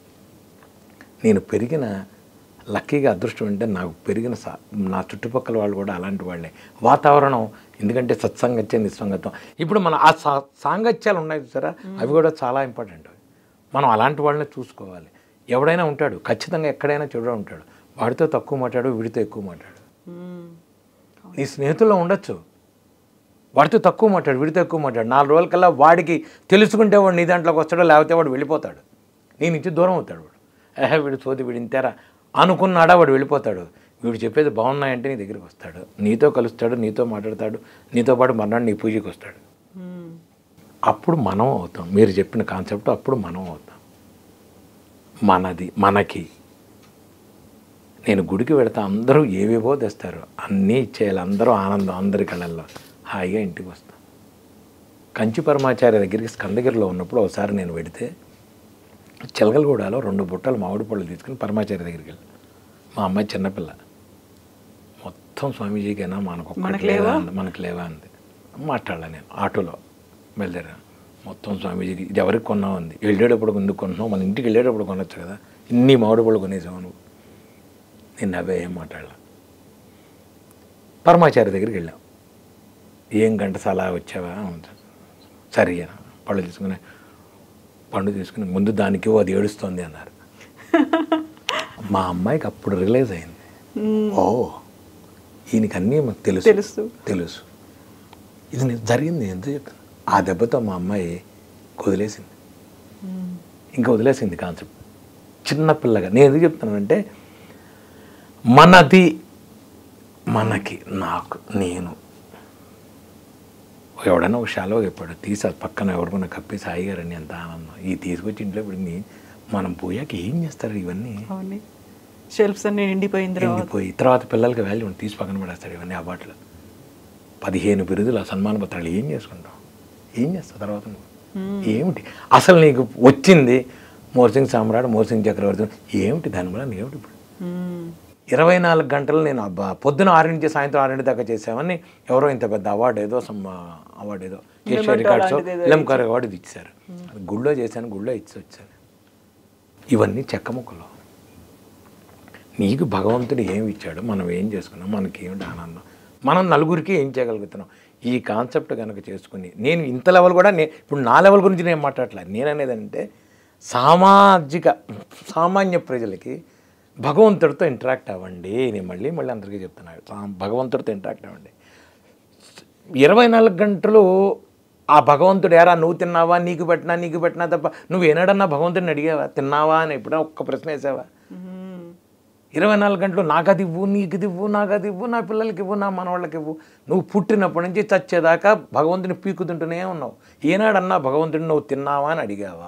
నేను పెరిగిన లక్కీగా అదృష్టం అంటే నాకు పెరిగిన సా నా చుట్టుపక్కల వాళ్ళు కూడా అలాంటి వాళ్ళే వాతావరణం ఎందుకంటే సత్సంగత్యం నిస్సంగత్వం ఇప్పుడు మన ఆ సా సాంగత్యాలు ఉన్నాయి చూసారా అవి కూడా చాలా ఇంపార్టెంట్ మనం అలాంటి వాళ్ళని చూసుకోవాలి ఎవడైనా ఉంటాడు ఖచ్చితంగా ఎక్కడైనా చెడు ఉంటాడు వాడితో తక్కువ మాట్లాడు వీడితో ఎక్కువ మాట్లాడు మ్మ్. నీ స్నేహితుల్లో ఉండొచ్చు వాడితో తక్కువ మాట్లాడు వీడితో ఎక్కువ మాట్లాడు నాలుగు రోజులకల్లా వాడికి తెలుసుకుంటే వాడు నీ దాంట్లోకి వస్తాడో లేకపోతే వాడు వెళ్ళిపోతాడు నీ నుంచి దూరం అవుతాడు వాడు ఏహే వీడు సోది వీడు ఇంతేరా అనుకున్నాడా వాడు వెళ్ళిపోతాడు వీడు చెప్పేది బాగున్నాయంటే నీ దగ్గరికి వస్తాడు నీతో కలుస్తాడు నీతో మాట్లాడతాడు నీతో పాటు మర్నాడు నీ పూజకి వస్తాడు మ్మ్. అప్పుడు మనం అవుతాం మీరు చెప్పిన కాన్సెప్ట్ అప్పుడు మనం అవుతాం మనది మనకి నేను గుడికి వెళతా అందరూ ఏవేవో తెస్తారు అన్నీ ఇచ్చేయాలి అందరూ ఆనందం అందరి కళ్ళల్లో హాయిగా ఇంటికి వస్తాం కంచి పరమాచార్య దగ్గరికి స్కందగిరిలో ఉన్నప్పుడు ఒకసారి నేను వెడితే చిలకలగూడలో రెండు బుట్టలు మామిడి పళ్ళు తీసుకుని పరమాచార్య దగ్గరికి వెళ్ళి మా అమ్మాయి చిన్నపిల్ల మొత్తం స్వామీజీకైనా మనకు ఒక్కటి మనకు లేదా లేవా? అంది, మనకు లేవా అంది మాట్లాడలే నేను ఆటోలో బయలుదేరాను మొత్తం స్వామీజీకి ఇది ఎవరికి కొన్నావు అంది వెళ్ళేటప్పుడు ఎందుకు కొన్నావు మన ఇంటికి వెళ్ళేటప్పుడు కొనొచ్చు కదా ఇన్ని మామిడి పళ్ళు కొనేసావు నువ్వు నేను అవే ఏం మాట్లాడలే పరమాచారి దగ్గరికి వెళ్ళాం ఏం గంట సలా వచ్చావా సరే అన్న. పళ్ళు తీసుకుని పండు తీసుకుని ముందు దానికి అది ఏడుస్తోంది అన్నారు మా అమ్మాయికి అప్పుడు రిలైజ్ అయింది ఓ ఈయనకి అన్నీ మాకు తెలుసు తెలుసు. తెలుసు ఇది ని- జరిగింది ఎంత చెప్తాను ఆ దెబ్బతో మా అమ్మాయి వదిలేసింది ఇంకా వదిలేసింది కాన్సెప్ట్ చిన్న పిల్లగా నేను ఎందుకు చెప్తున్నానంటే మనది మనకి నాకు నేను ఎవడన్నా ఒక షాలో చెప్పాడు తీసి అది పక్కన ఎవరికన్నా కప్పేసి హాయిగారని ఎంత ఆనందం ఈ తీసుకొచ్చి ఇంట్లో ఇప్పుడు మనం పోయాక ఏం చేస్తారు ఇవన్నీ అవును షెల్ఫ్స్ అన్ని నిండిపోయిన తర్వాత ఎండిపోయి తర్వాత పిల్లలకి వాల్యూ ఉంటుంది తీసి పక్కన పడేస్తాడు ఇవన్నీ అవార్డులు పదిహేను బిరుదులు ఆ సన్మాన పత్రాలు ఏం చేసుకుంటాం ఏం చేస్తావు తర్వాత నువ్వు ఏమిటి అసలు నీకు వచ్చింది మోర్సింగ్ సామ్రాట్ మోర్సింగ్ చక్రవర్తి ఏమిటి దాని వల్ల ఏమిటి ఇప్పుడు మ్మ్. ఇరవై నాలుగు గంటలు నేను అబ్బా పొద్దున ఆరు నుంచి సాయంత్రం ఆరింటి దాకా చేసామని ఎవరో ఇంత పెద్ద అవార్డు ఏదో సమ్ అవార్డు ఏదో ఏషియా Memento రికార్డ్స్ లాంటిది ఏదో లెంకార్ అవార్డు ఇది ఇచ్చారు అది గుళ్ళో చేశాను గుళ్ళో ఇచ్చి వచ్చాను ఇవన్నీ చెక్క ముక్కలు నీకు భగవంతుడు ఏమి ఇచ్చాడు మనం ఏం చేసుకున్నాం మనకి ఏమిటి ఆనందం మనం నలుగురికి ఏం చేయగలుగుతున్నాం ఈ కాన్సెప్ట్ కనుక చేసుకుని నేను ఇంత లెవెల్ కూడా నే ఇప్పుడు నా లెవెల్ గురించి నేను మాట్లాడలేదు నేననేది అంటే సామాజిక సామాన్య ప్రజలకి భగవంతుడితో ఇంటరాక్ట్ అవ్వండి నేను మళ్ళీ మళ్ళీ అందరికీ చెప్తున్నాను సా- భగవంతుడితో ఇంటరాక్ట్ అవ్వండి ఇరవై నాలుగు గంటలు ఆ భగవంతుడు ఎరా నువ్వు తిన్నావా నీకు పెట్టినా నీకు పెట్టినా తప్ప నువ్వు ఏనాడన్నా భగవంతుడిని అడిగావా తిన్నావా అని ఎప్పుడైనా ఒక్క ప్రశ్న వేసావా మ్మ్. ఇరవై నాలుగు గంటలు నాకు అది ఇవ్వు నీకు ఇది ఇవ్వు నాకు అది ఇవ్వు నా పిల్లలకి ఇవ్వు నా మనవాళ్ళకి ఇవ్వు నువ్వు పుట్టినప్పటి నుంచి చచ్చేదాకా భగవంతుని పీకుతుంటూనే ఉన్నావు ఏనాడన్నా భగవంతుడిని నువ్వు తిన్నావా అని అడిగావా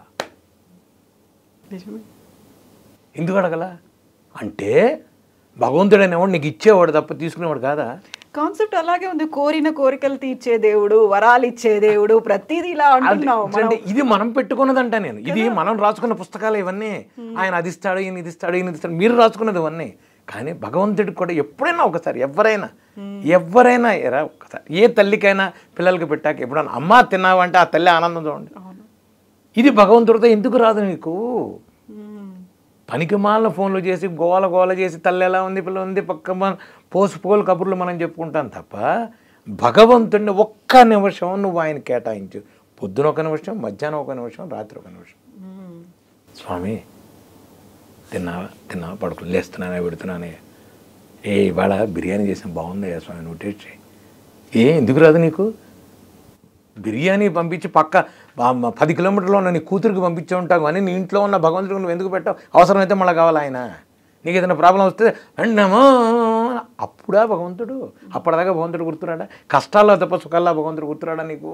నిజమే ఎందుకు అడగల అంటే భగవంతుడనేవాడు నీకు ఇచ్చేవాడు తప్ప తీసుకునేవాడు కాదా కాన్సెప్ట్ అలాగే ఉంది కోరిన కోరికలు తీర్చే దేవుడు వరాలు ఇచ్చే దేవుడు ప్రతిదీ ఇలా అంటున్నావు మనం అంటే ఇది మనం పెట్టుకున్నదంట నేను ఇది మనం రాసుకున్న పుస్తకాలు ఇవన్నీ ఆయన అది ఇస్తాడు ఈయన ఇది ఇస్తాడు ఈయన ఇది ఇస్తాడు మీరు రాసుకున్నది ఇవన్నీ కానీ భగవంతుడికి కూడా ఎప్పుడైనా ఒకసారి ఎవరైనా ఎవరైనా ఎరా ఒక్కసారి ఏ తల్లికైనా పిల్లలకి పెట్టాక ఎప్పుడైనా అమ్మ తిన్నావా అంటే ఆ తల్లి ఆనందం చూడండి అవును ఇది భగవంతుడితో ఎందుకు రాదు నీకు మ్మ్. పనికి మాలిన ఫోన్లు చేసి గోల గోల చేసి తల్లి ఎలా ఉంది పిల్ల ఉంది పక్క మన- పోసు పోలు కబుర్లు మనం చెప్పుకుంటాం తప్ప భగవంతుడిని ఒక్క నిమిషం నువ్వు ఆయన కేటాయించు పొద్దున ఒక నిమిషం మధ్యాహ్నం ఒక నిమిషం రాత్రి ఒక నిమిషం మ్మ్. స్వామి తిన్నావా తిన్నావా పడుకో లేస్తున్నానే పెడుతున్నానే ఏ ఇవాళ బిర్యానీ చేసిన బాగుందయ్యా స్వామి నువ్వు టేస్ట్ చేయి ఏ ఎందుకు రాదు నీకు బిర్యానీ పంపించి పక్క ఆ మ- పది కిలోమీటర్లో ఉన్న నీ కూతురికి పంపించే ఉంటావు కానీ నీ ఇంట్లో ఉన్న భగవంతుడికి నువ్వు ఎందుకు పెట్టావు అవసరమైతే మళ్ళీ కావాలి ఆయన నీకు ఏదైనా ప్రాబ్లం వస్తే అన్నమో అప్పుడా భగవంతుడు అప్పటిదాకా భగవంతుడు గుర్తురాడా కష్టాల్లో తప్ప సుఖాల్లో భగవంతుడు గుర్తురాడా నీకు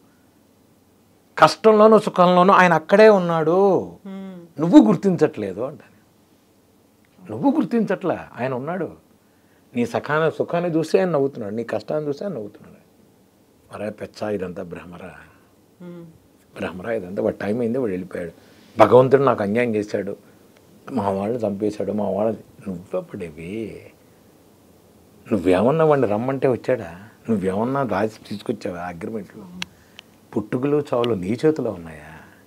కష్టంలోనూ సుఖంలోనూ ఆయన అక్కడే ఉన్నాడు మ్మ్. నువ్వు గుర్తించట్లేదు అంటాను నువ్వు గుర్తించట్లే ఆయన ఉన్నాడు నీ సఖాన సుఖాన్ని చూసి ఆయన నవ్వుతున్నాడు నీ కష్టాన్ని చూసి ఆయన నవ్వుతున్నాడు మరే పెచ్చ ఇదంతా భ్రమరా మ్మ్. భ్రమరా ఇదంతా వాడు టైం అయింది వాడు వెళ్ళిపోయాడు భగవంతుడు నాకు అన్యాయం చేశాడు మా వాళ్ళు చంపేశాడు మా వాళ్ళు నువ్వెప్పుడేవి నువ్వేమన్నా వాడిని రమ్మంటే వచ్చాడా నువ్వేమన్నా రాసి తీసుకొచ్చావా అగ్రిమెంట్లో పుట్టుకలు చావులు నీ చేతిలో ఉన్నాయా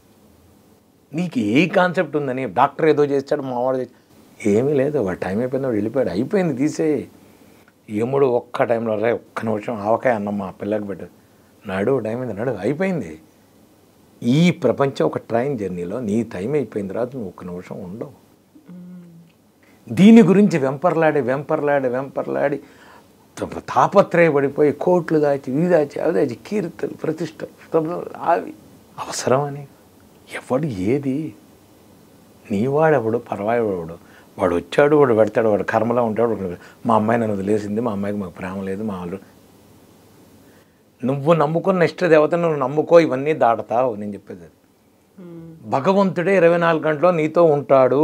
నీకు ఏ కాన్సెప్ట్ ఉందని డాక్టర్ ఏదో చేస్తాడు మావాడు చేస్తాడు ఏమీ లేదు వాడు టైం అయిపోయింది వాడు వెళ్ళిపోయాడు అయిపోయింది తీసే ఏముడు ఒక్క టైంలో రే ఒక్క నిమిషం ఆవకాయ అన్నం మా పిల్లకి పెట్టదు నాడు టైం అయింది నాడు అయిపోయింది ఈ ప్రపంచం ఒక ట్రైన్ జర్నీలో నీ టైం అయిపోయిన తర్వాత నువ్వు ఒక్క నిమిషం ఉండవు దీని గురించి వెంపర్లాడి వెంపర్లాడి వెంపర్లాడి త- తాపత్రయపడిపోయి కోట్లు దాచి ఇవి దాచి అవి దాచి కీర్తలు ప్రతిష్ట అవి అవసరమని ఎవడు ఏది నీవాడెవడు పరవాడెవడు వాడు వచ్చాడు వాడు పెడతాడు వాడు కర్మలో ఉంటాడు వాడు మా అమ్మాయి నన్ను వదిలేసింది మా అమ్మాయికి మాకు ప్రేమ లేదు మా వాళ్ళు నువ్వు నమ్ముకున్న ఇష్ట దేవతను నువ్వు నమ్ముకో ఇవన్నీ దాటతావు నేను చెప్పేది అది. మ్మ్. భగవంతుడే ఇరవై నాలుగు గంటలో నీతో ఉంటాడు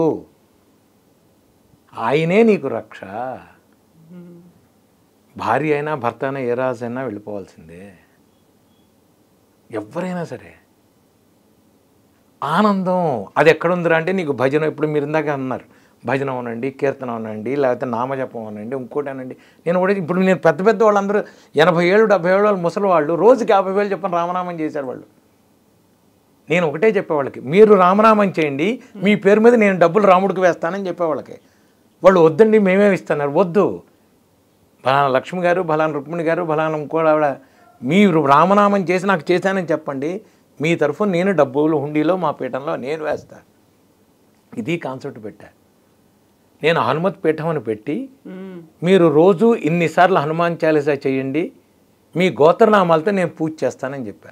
ఆయనే నీకు రక్ష మ్మ్. భార్య అయినా భర్త అయినా ఏ రాజైనా వెళ్ళిపోవాల్సిందే ఎవరైనా సరే ఆనందం అది ఎక్కడుందిరా అంటే నీకు భజన ఇప్పుడు మీరు ఇందాక అన్నారు భజన అనండి కీర్తన అనండి లేకపోతే నామజపం అనండి ఇంకోటి అనండి నేను కూడా ఇప్పుడు నేను పెద్ద పెద్ద వాళ్ళందరూ ఎనభై ఏళ్ళు డెబ్బై ఏళ్ళు వాళ్ళు ముసలి వాళ్ళు రోజుకి యాభై వేలు చెప్పని రామనామం చేశారు వాళ్ళు నేను ఒకటే చెప్పేవాళ్ళకి మీరు రామనామం చేయండి మీ పేరు మీద నేను డబ్బులు రాముడికి వేస్తానని చెప్పేవాళ్ళకి వాళ్ళు వద్దండి మేమే ఇస్తున్నారు వద్దు ఫలానా లక్ష్మి గారు ఫలానా రుక్మిణి గారు ఫలానా ఇంకోటి ఆవిడ మీరు రామనామం చేసి నాకు చేశానని చెప్పండి మీ తరఫున నేను డబ్బులు హుండీలో మా పీఠంలో నేను వేస్తా ఇది కాన్సెప్ట్ పెట్టా నేను హనుమత్ పీఠం అని పెట్టి మ్మ్. మీరు రోజు ఇన్నిసార్లు హనుమాన్ చాలీసా చేయండి మీ గోత్రనామాలతో నేను పూజ చేస్తానని చెప్పా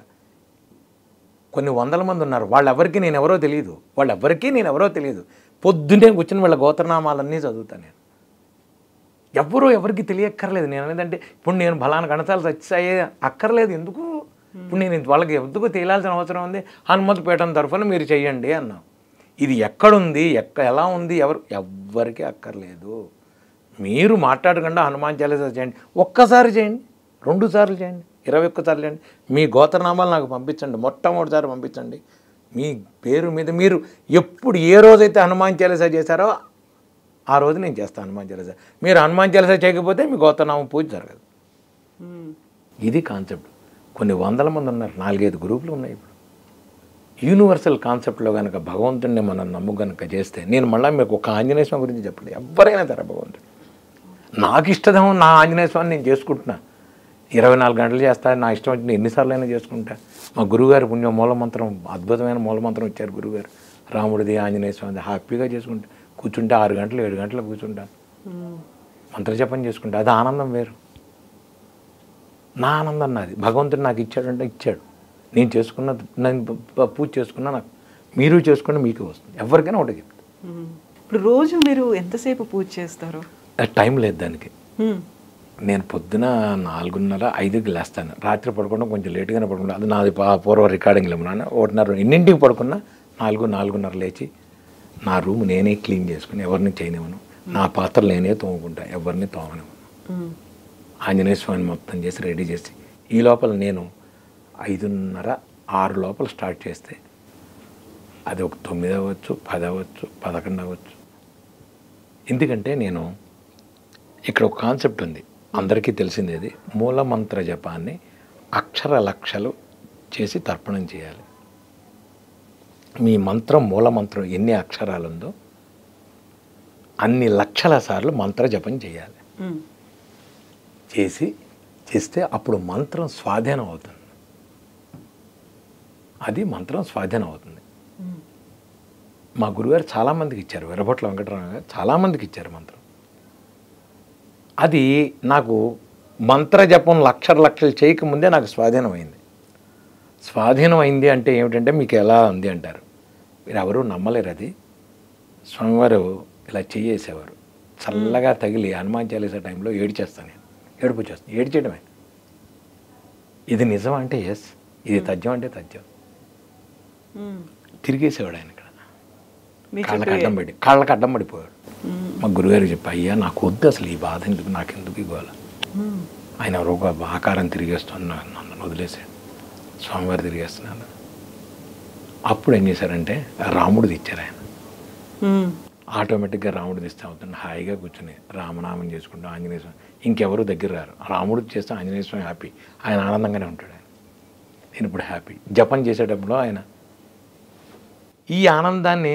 కొన్ని వందల మంది ఉన్నారు వాళ్ళెవరికి నేను ఎవరో తెలియదు వాళ్ళెవరికీ నేను ఎవరో తెలియదు పొద్దున్నే కూర్చుని వాళ్ళ గోత్రనామాలన్నీ చదువుతాను నేను ఎవరో ఎవరికి తెలియక్కర్లేదు నేను అనేదంటే ఇప్పుడు నేను ఫలానా గణతాలు సచ్చాయే అక్కర్లేదు ఎందుకు ఇప్పుడు నేను ఇంత- వాళ్ళకి ఎందుకు తేలాల్సిన అవసరం ఉంది హనుమత్ పీఠం తరఫున మీరు చెయ్యండి అన్నాం ఇది ఎక్కడుంది ఎక్క ఎలా ఉంది ఎవరు ఎవ్వరికీ అక్కర్లేదు మీరు మాట్లాడకుండా హనుమాన్ చాలీసా చేయండి ఒక్కసారి చేయండి రెండు సార్లు చేయండి ఇరవై ఒక్కసార్లు చేయండి మీ గోత్రనామాలు నాకు పంపించండి మొట్టమొదటిసారి పంపించండి మీ పేరు మీద మీరు ఎప్పుడు ఏ రోజైతే హనుమాన్ చాలీసా చేశారో ఆ రోజు నేను చేస్తాను హనుమాన్ చాలీసా మీరు హనుమాన్ చాలీసా చేయకపోతే మీ గోత్రనామం పూజ జరగదు మ్మ్. ఇది కాన్సెప్ట్ కొన్ని వందల మంది ఉన్నారు నాలుగైదు గ్రూపులు ఉన్నాయి ఇప్పుడు యూనివర్సల్ కాన్సెప్ట్లో కనుక భగవంతుడిని మనం నమ్ము కనుక చేస్తే నేను మళ్ళీ మీకు ఒక ఆంజనేయ స్వామి గురించి చెప్పలేదు ఎవరైనా సరే భగవంతుడు నాకు ఇష్టదేమో నా ఆంజనేయ స్వామిని నేను చేసుకుంటున్నా ఇరవై నాలుగు గంటలు చేస్తా నా ఇష్టం వచ్చిన ఎన్నిసార్లు అయినా చేసుకుంటా మా గురువుగారు పుణ్యం మూలమంత్రం అద్భుతమైన మూలమంత్రం ఇచ్చారు గురువుగారు రాముడిది ఆంజనేయ స్వామిది హ్యాపీగా చేసుకుంటా కూర్చుంటే ఆరు గంటలు ఏడు గంటలు కూర్చుంటాను మ్మ్. మంత్రజపం చేసుకుంటా అది ఆనందం వేరు నా ఆనందం నాది భగవంతుడు నాకు ఇచ్చాడంటే ఇచ్చాడు నేను చేసుకున్న నేను ప- ప- పూజ చేసుకున్నా నాకు మీరు చేసుకుంటే మీకు వస్తుంది ఎవరికైనా ఒకటి చెప్తాను మ్మ్. ఇప్పుడు రోజు మీరు ఎంతసేపు పూజ చేస్తారు టైం లేదు దానికి మ్మ్. నేను పొద్దున నాలుగున్నర ఐదుకి లేస్తాను రాత్రి పడుకోవడం కొంచెం లేట్గానే పడుకుంటా అది నాది పా- పూర్వ రికార్డింగ్లో ఉన్నాను ఒకటిన్నర ఎన్నింటికి పడుకున్నా నాలుగు నాలుగున్నర లేచి నా రూమ్ నేనే క్లీన్ చేసుకుని ఎవరిని చేయనివ్వను నా పాత్రలు నేనే తోముకుంటా ఎవరిని తోమనివ్వను మ్మ్. ఆంజనేయ స్వామిని మొత్తం చేసి రెడీ చేసి ఈ లోపల నేను ఐదున్నర ఆరు లోపల స్టార్ట్ చేస్తే అది ఒక తొమ్మిది అవ్వచ్చు పది అవ్వచ్చు పదకొండు అవ్వచ్చు ఎందుకంటే నేను ఇక్కడ ఒక కాన్సెప్ట్ ఉంది అందరికీ తెలిసింది ఇది మూలమంత్ర జపాన్ని అక్షర లక్షలు చేసి తర్పణం చేయాలి మీ మంత్రం మూలమంత్రం ఎన్ని అక్షరాలు ఉందో అన్ని లక్షల సార్లు మంత్ర జపం చేయాలి మ్మ్. చేసి చేస్తే అప్పుడు మంత్రం స్వాధీనం అవుతుంది అది మంత్రం స్వాధీనం అవుతుంది మ్మ్. మా గురుగారు చాలామందికి ఇచ్చారు వెరబొట్ల వెంకటరామ గారు చాలామందికి ఇచ్చారు మంత్రం అది నాకు మంత్ర జపం లక్షల లక్షలు చేయకముందే నాకు స్వాధీనం అయింది స్వాధీనం అయింది అంటే ఏమిటంటే మీకు ఎలా ఉంది అంటారు మీరు ఎవరూ నమ్మలేరు అది స్వామివారు ఇలా చెయ్యేసేవారు చల్లగా తగిలి హనుమాన్ చాలీసా టైంలో ఏడిచేస్తాను నేను ఏడుపు వచ్చేస్తాను ఏడిచేయడమే ఇది నిజం అంటే ఎస్ ఇది తథ్యం అంటే తథ్యం మ్మ్. తిరిగేసేవాడు ఆయన ఇక్కడ మీ కాళ్ళకి చుట్టూ అడ్డం పడి కాళ్ళకి అడ్డం పడిపోయాడు మ్మ్. మా గురుగారికి చెప్పి అయ్యా నాకు వద్దు అసలు ఈ బాధ ఎందుకు నాకు ఎందుకు ఇవ్వాల మ్మ్. ఆయన ఒక ఆకారం తిరిగేస్తున్నా నన్ను వదిలేసాడు స్వామివారు తిరిగేస్తున్నాను అప్పుడు ఏం చేశారంటే రాముడిది ఇచ్చారు ఆయన మ్మ్. ఆటోమేటిక్గా రాముడు తెస్తే అవుతుంది హాయిగా కూర్చుని రామనామం చేసుకుంటూ ఆంజనేయ స్వామి ఇంకెవరు దగ్గర రారు రాముడు చేస్తే ఆంజనేయ స్వామి హ్యాపీ ఆయన ఆనందంగానే ఉంటాడు ఆయన నేను ఇప్పుడు హ్యాపీ జపం చేసేటప్పుడు ఆయన ఈ ఆనందాన్ని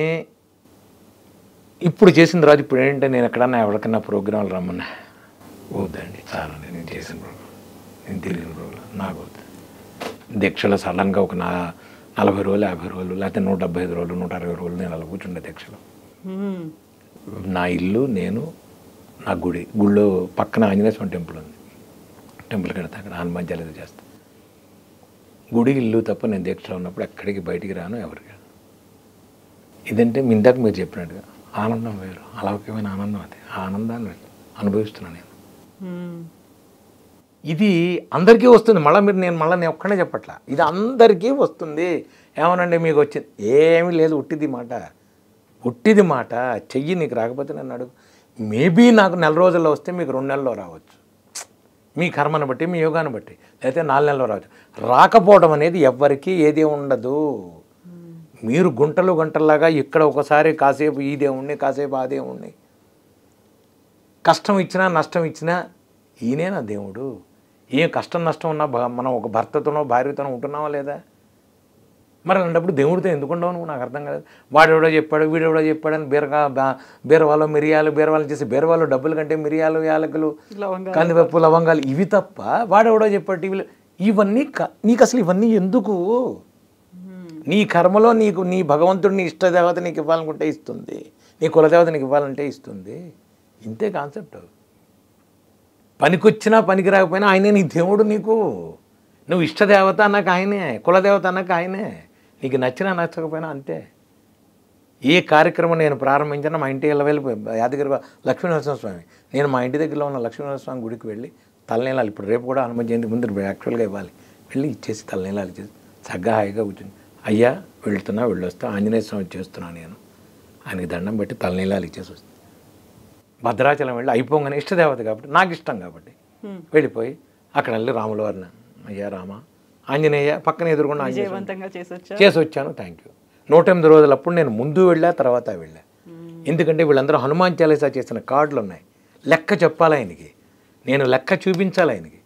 ఇప్పుడు చేసిన తర్వాత ఇప్పుడు ఏంటంటే నేను ఎక్కడన్నా ఎవరికన్నా ప్రోగ్రాంలు రమ్మన్నా వద్దండి చాలా నేను చేసిన ప్రోగ్రాం నేను తిరిగిన ప్రోగ్రాం నాకు వద్దు దీక్షలో సడన్గా ఒక నా నలభై రోజులు యాభై రోజులు లేకపోతే నూట డెబ్బై ఐదు రోజులు నూట అరవై రోజులు నేను అలా కూర్చుండే దీక్షలో మ్మ్. నా ఇల్లు నేను నా గుడి గుళ్ళో పక్కన ఆంజనేయ స్వామి టెంపుల్ ఉంది టెంపుల్ కడితే అక్కడ హనుమాన్ చాలీస చేస్తా గుడి ఇల్లు తప్ప నేను దీక్షలో ఉన్నప్పుడు ఎక్కడికి బయటికి రాను ఎవరికి రాను. ఇదంటే మీ ఇందాక మీరు చెప్పినట్టుగా ఆనందం వేరు అలౌకికమైన ఆనందం అది ఆ ఆనందాన్ని అనుభవిస్తున్నాను నేను మ్మ్. ఇది అందరికీ వస్తుంది మళ్ళీ మీరు నేను మళ్ళీ నేను ఒక్కడే చెప్పట్లా ఇది అందరికీ వస్తుంది ఏమనండి మీకు వచ్చింది ఏమీ లేదు ఉట్టిది మాట ఉట్టిది మాట చెయ్యి నీకు రాకపోతే నన్ను అడుగు మేబీ నాకు నెల రోజుల్లో వస్తే మీకు రెండు నెలల్లో రావచ్చు మీ కర్మను బట్టి మీ యోగాన్ని బట్టి లేకపోతే నాలుగు నెలల్లో రావచ్చు రాకపోవడం అనేది ఎవ్వరికీ ఏది ఉండదు మీరు గుంటలు గంటల్లాగా ఇక్కడ ఒకసారి కాసేపు ఈ దేవుణ్ణి కాసేపు ఆ దేవుణ్ణి కష్టం ఇచ్చినా నష్టం ఇచ్చినా ఈయనే నా దేవుడు ఏం కష్టం నష్టం ఉన్నా భ- మనం ఒక భర్తతోనో భార్యతోనో ఉంటున్నావా లేదా మరి అలాంటప్పుడు దేవుడితో ఎందుకు ఉండవు నువ్వు నాకు అర్థం కాలేదు వాడెవడో చెప్పాడు వీడెవడో చెప్పాడు అని బీరగా బా- బీరవాళ్ళు మిరియాలు బీరవాళ్ళు చేసి బీరవాళ్ళు డబ్బుల కంటే మిరియాలు యాలకులు లవంగాలు. కందిపప్పు లవంగాలు ఇవి తప్ప వాడెవడో చెప్పాడు టీవీలో ఇవన్నీ క- నీకు అసలు ఇవన్నీ ఎందుకు నీ కర్మలో నీకు నీ భగవంతుడు నీ ఇష్టదేవత నీకు ఇవ్వాలనుకుంటే ఇస్తుంది నీ కులదేవత నీకు ఇవ్వాలంటే ఇస్తుంది ఇంతే కాన్సెప్ట్ పనికొచ్చినా పనికి రాకపోయినా ఆయనే నీ దేవుడు నీకు నువ్వు ఇష్టదేవత అన్నాక ఆయనే కులదేవత అన్నాక ఆయనే నీకు నచ్చినా నచ్చకపోయినా అంతే ఏ కార్యక్రమం నేను ప్రారంభించినా మా ఇంటికి వెళ్ళి యాదగిరి లక్ష్మీనరసింహ స్వామి నేను మా ఇంటి దగ్గరలో ఉన్న లక్ష్మీనరసింహ స్వామి గుడికి వెళ్ళి తలనీలాలు ఇప్పుడు రేపు కూడా హనుమ జయంతి ముందు యాక్చువల్గా ఇవ్వాలి వెళ్ళి ఇచ్చేసి తలనీలాలు ఇచ్చేసి చక్కగా హాయిగా కూర్చుని అయ్యా వెళ్తున్నా వెళ్ళొస్తా ఆంజనేయ స్వామి చేస్తున్నా నేను ఆయనకి దండం పెట్టి తలనీలాలు ఇచ్చేసి వస్తాను భద్రాచలం వెళ్ళి అయిపోగానే ఇష్టదేవత కాబట్టి నాకు ఇష్టం కాబట్టి వెళ్ళిపోయి అక్కడ వెళ్ళి రాముల వారిని అయ్యా రామ ఆంజనేయ పక్కన ఎదురుకుండా ఆంజనేయ స్వామి. విజయవంతంగా చేసొచ్చా చేసి వచ్చాను థ్యాంక్ యూ నూట ఎనిమిది రోజులప్పుడు నేను ముందు వెళ్ళా తర్వాత వెళ్ళా ఎందుకంటే వీళ్ళందరూ హనుమాన్ చాలీసా చేసిన కార్డులు ఉన్నాయి లెక్క చెప్పాలి ఆయనకి నేను లెక్క చూపించాలి ఆయనకి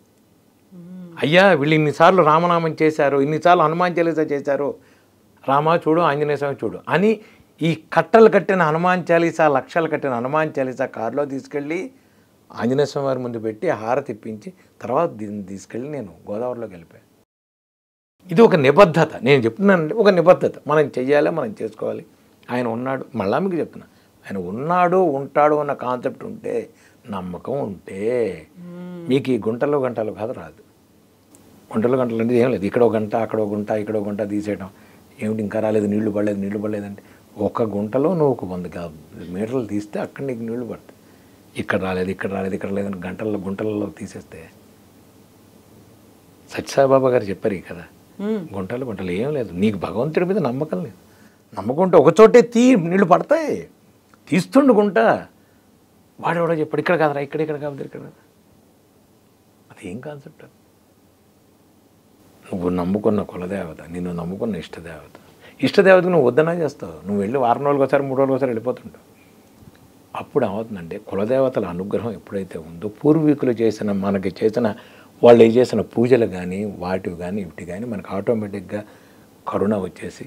అయ్యా వీళ్ళు ఇన్నిసార్లు రామనామం చేశారు ఇన్నిసార్లు హనుమాన్ చాలీసా చేశారు రామా చూడు ఆంజనేయ స్వామి చూడు అని ఈ కట్టలు కట్టిన హనుమాన్ చాలీసా లక్షలు కట్టిన హనుమాన్ చాలీసా కారులో తీసుకెళ్ళి ఆంజనేయ స్వామి వారి ముందు పెట్టి హారతి ఇప్పించి తర్వాత దీన్ని తీసుకెళ్ళి నేను గోదావరిలోకి వెళ్ళిపోయాను ఇది ఒక నిబద్ధత నేను చెప్తున్నానంటే ఒక నిబద్ధత మనం చెయ్యాలి మనం చేసుకోవాలి ఆయన ఉన్నాడు మళ్ళా మీకు చెప్తున్నా ఆయన ఉన్నాడు ఉంటాడు అన్న కాన్సెప్ట్ ఉంటే నమ్మకం ఉంటే మీకు ఈ గుంటలు గంటలు కాదు రాదు గుంటలు గంటలు అంటే ఏం లేదు ఇక్కడ ఒక గంట అక్కడ ఒక గుంట ఇక్కడ ఒక గుంట తీసేయడం ఏమిటి ఇంకా రాలేదు నీళ్లు పడలేదు నీళ్లు పడలేదంటే ఒక గుంటలో నువ్వు ఒక వంద గా- మీటర్లు తీస్తే అక్కడ నీకు నీళ్లు పడతాయి ఇక్కడ రాలేదు ఇక్కడ రాలేదు ఇక్కడ లేదని గంటల్లో గుంటలలో తీసేస్తే సత్యసాయిబాబా గారు చెప్పారు ఈ కదా మ్మ్. గుంటలు గుంటలు ఏం లేదు నీకు భగవంతుడి మీద నమ్మకం లేదు నమ్మకం ఉంటే ఒక చోటే తీ నీళ్ళు పడతాయి తీస్తుండు గుంట వాడెవడో చెప్పాడు ఇక్కడ కాదురా ఇక్కడ ఇక్కడ కాదు ఇక్కడ కాదు. అది ఏం కాన్సెప్ట్ అది నువ్వు నమ్ముకున్న కులదేవత నిన్ను నమ్ముకున్న ఇష్టదేవత ఇష్టదేవతకు నువ్వు వద్దనా చేస్తావు నువ్వు వెళ్ళి వారం రోజులకు ఒకసారి మూడు రోజులకు ఒకసారి వెళ్ళిపోతుంటావు అప్పుడు ఏమవుతుందంటే కులదేవతల అనుగ్రహం ఎప్పుడైతే ఉందో పూర్వీకులు చేసిన మనకి చేసిన వాళ్ళు ఏ చేసిన పూజలు కానీ వాటివి కానీ ఇవి కానీ మనకు ఆటోమేటిక్గా కరుణ వచ్చేసి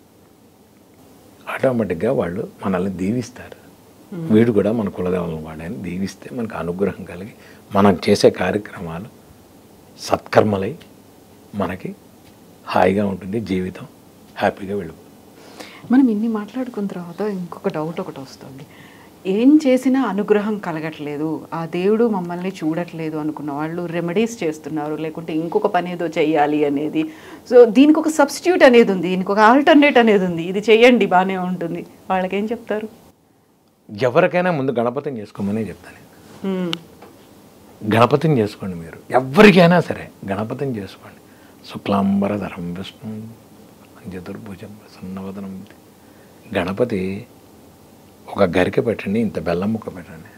ఆటోమేటిక్గా వాళ్ళు మనల్ని దీవిస్తారు వీడు కూడా మన కులదేవతలను వాడని దీవిస్తే మనకు అనుగ్రహం కలిగి మనం చేసే కార్యక్రమాలు సత్కర్మలై మనకి హాయిగా ఉంటుంది జీవితం హ్యాపీగా వెళ్ళిపోతుంది మనం ఇన్ని మాట్లాడుకున్న తర్వాత ఇంకొక డౌట్ ఒకటి వస్తుంది ఏం చేసినా అనుగ్రహం కలగట్లేదు ఆ దేవుడు మమ్మల్ని చూడట్లేదు అనుకున్న వాళ్ళు రెమెడీస్ చేస్తున్నారు లేకుంటే ఇంకొక పని ఏదో చెయ్యాలి అనేది సో దీనికి ఒక సబ్స్టిట్యూట్ అనేది ఉంది దీనికి ఒక ఆల్టర్నేట్ అనేది ఉంది ఇది చెయ్యండి బాగానే ఉంటుంది వాళ్ళకేం చెప్తారు ఎవరికైనా ముందు గణపతిని చేసుకోమనే చెప్తాను నేను. మ్మ్. గణపతిని చేసుకోండి మీరు ఎవరికైనా సరే గణపతిని చేసుకోండి శుక్లాంబరధరం విష్ణు చతుర్భుజం సన్నవదనం గణపతి ఒక గరిక పెట్టండి ఇంత బెల్లం ముక్క పెట్టండి